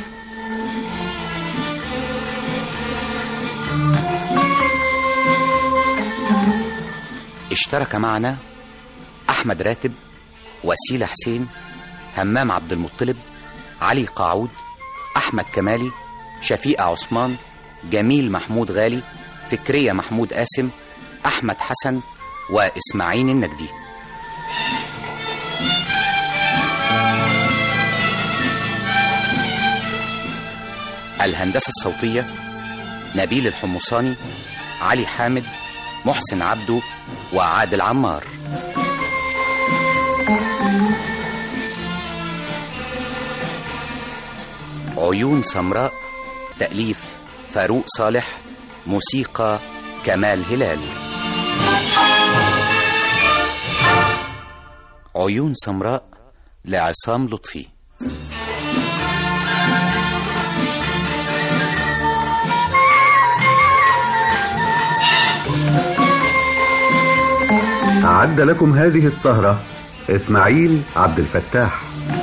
اشترك معنا أحمد راتب وسيلة حسين همام عبد المطلب علي قاعود أحمد كمالي شفيقة عثمان جميل محمود غالي فكرية محمود قاسم أحمد حسن وإسماعيل النجدي الهندسة الصوتية نبيل الحمصاني علي حامد محسن عبده وعادل عمار عيون سمراء تأليف فاروق صالح موسيقى كمال هلال عيون سمراء لعصام لطفي أعد لكم هذه السهرة إسماعيل عبد الفتاح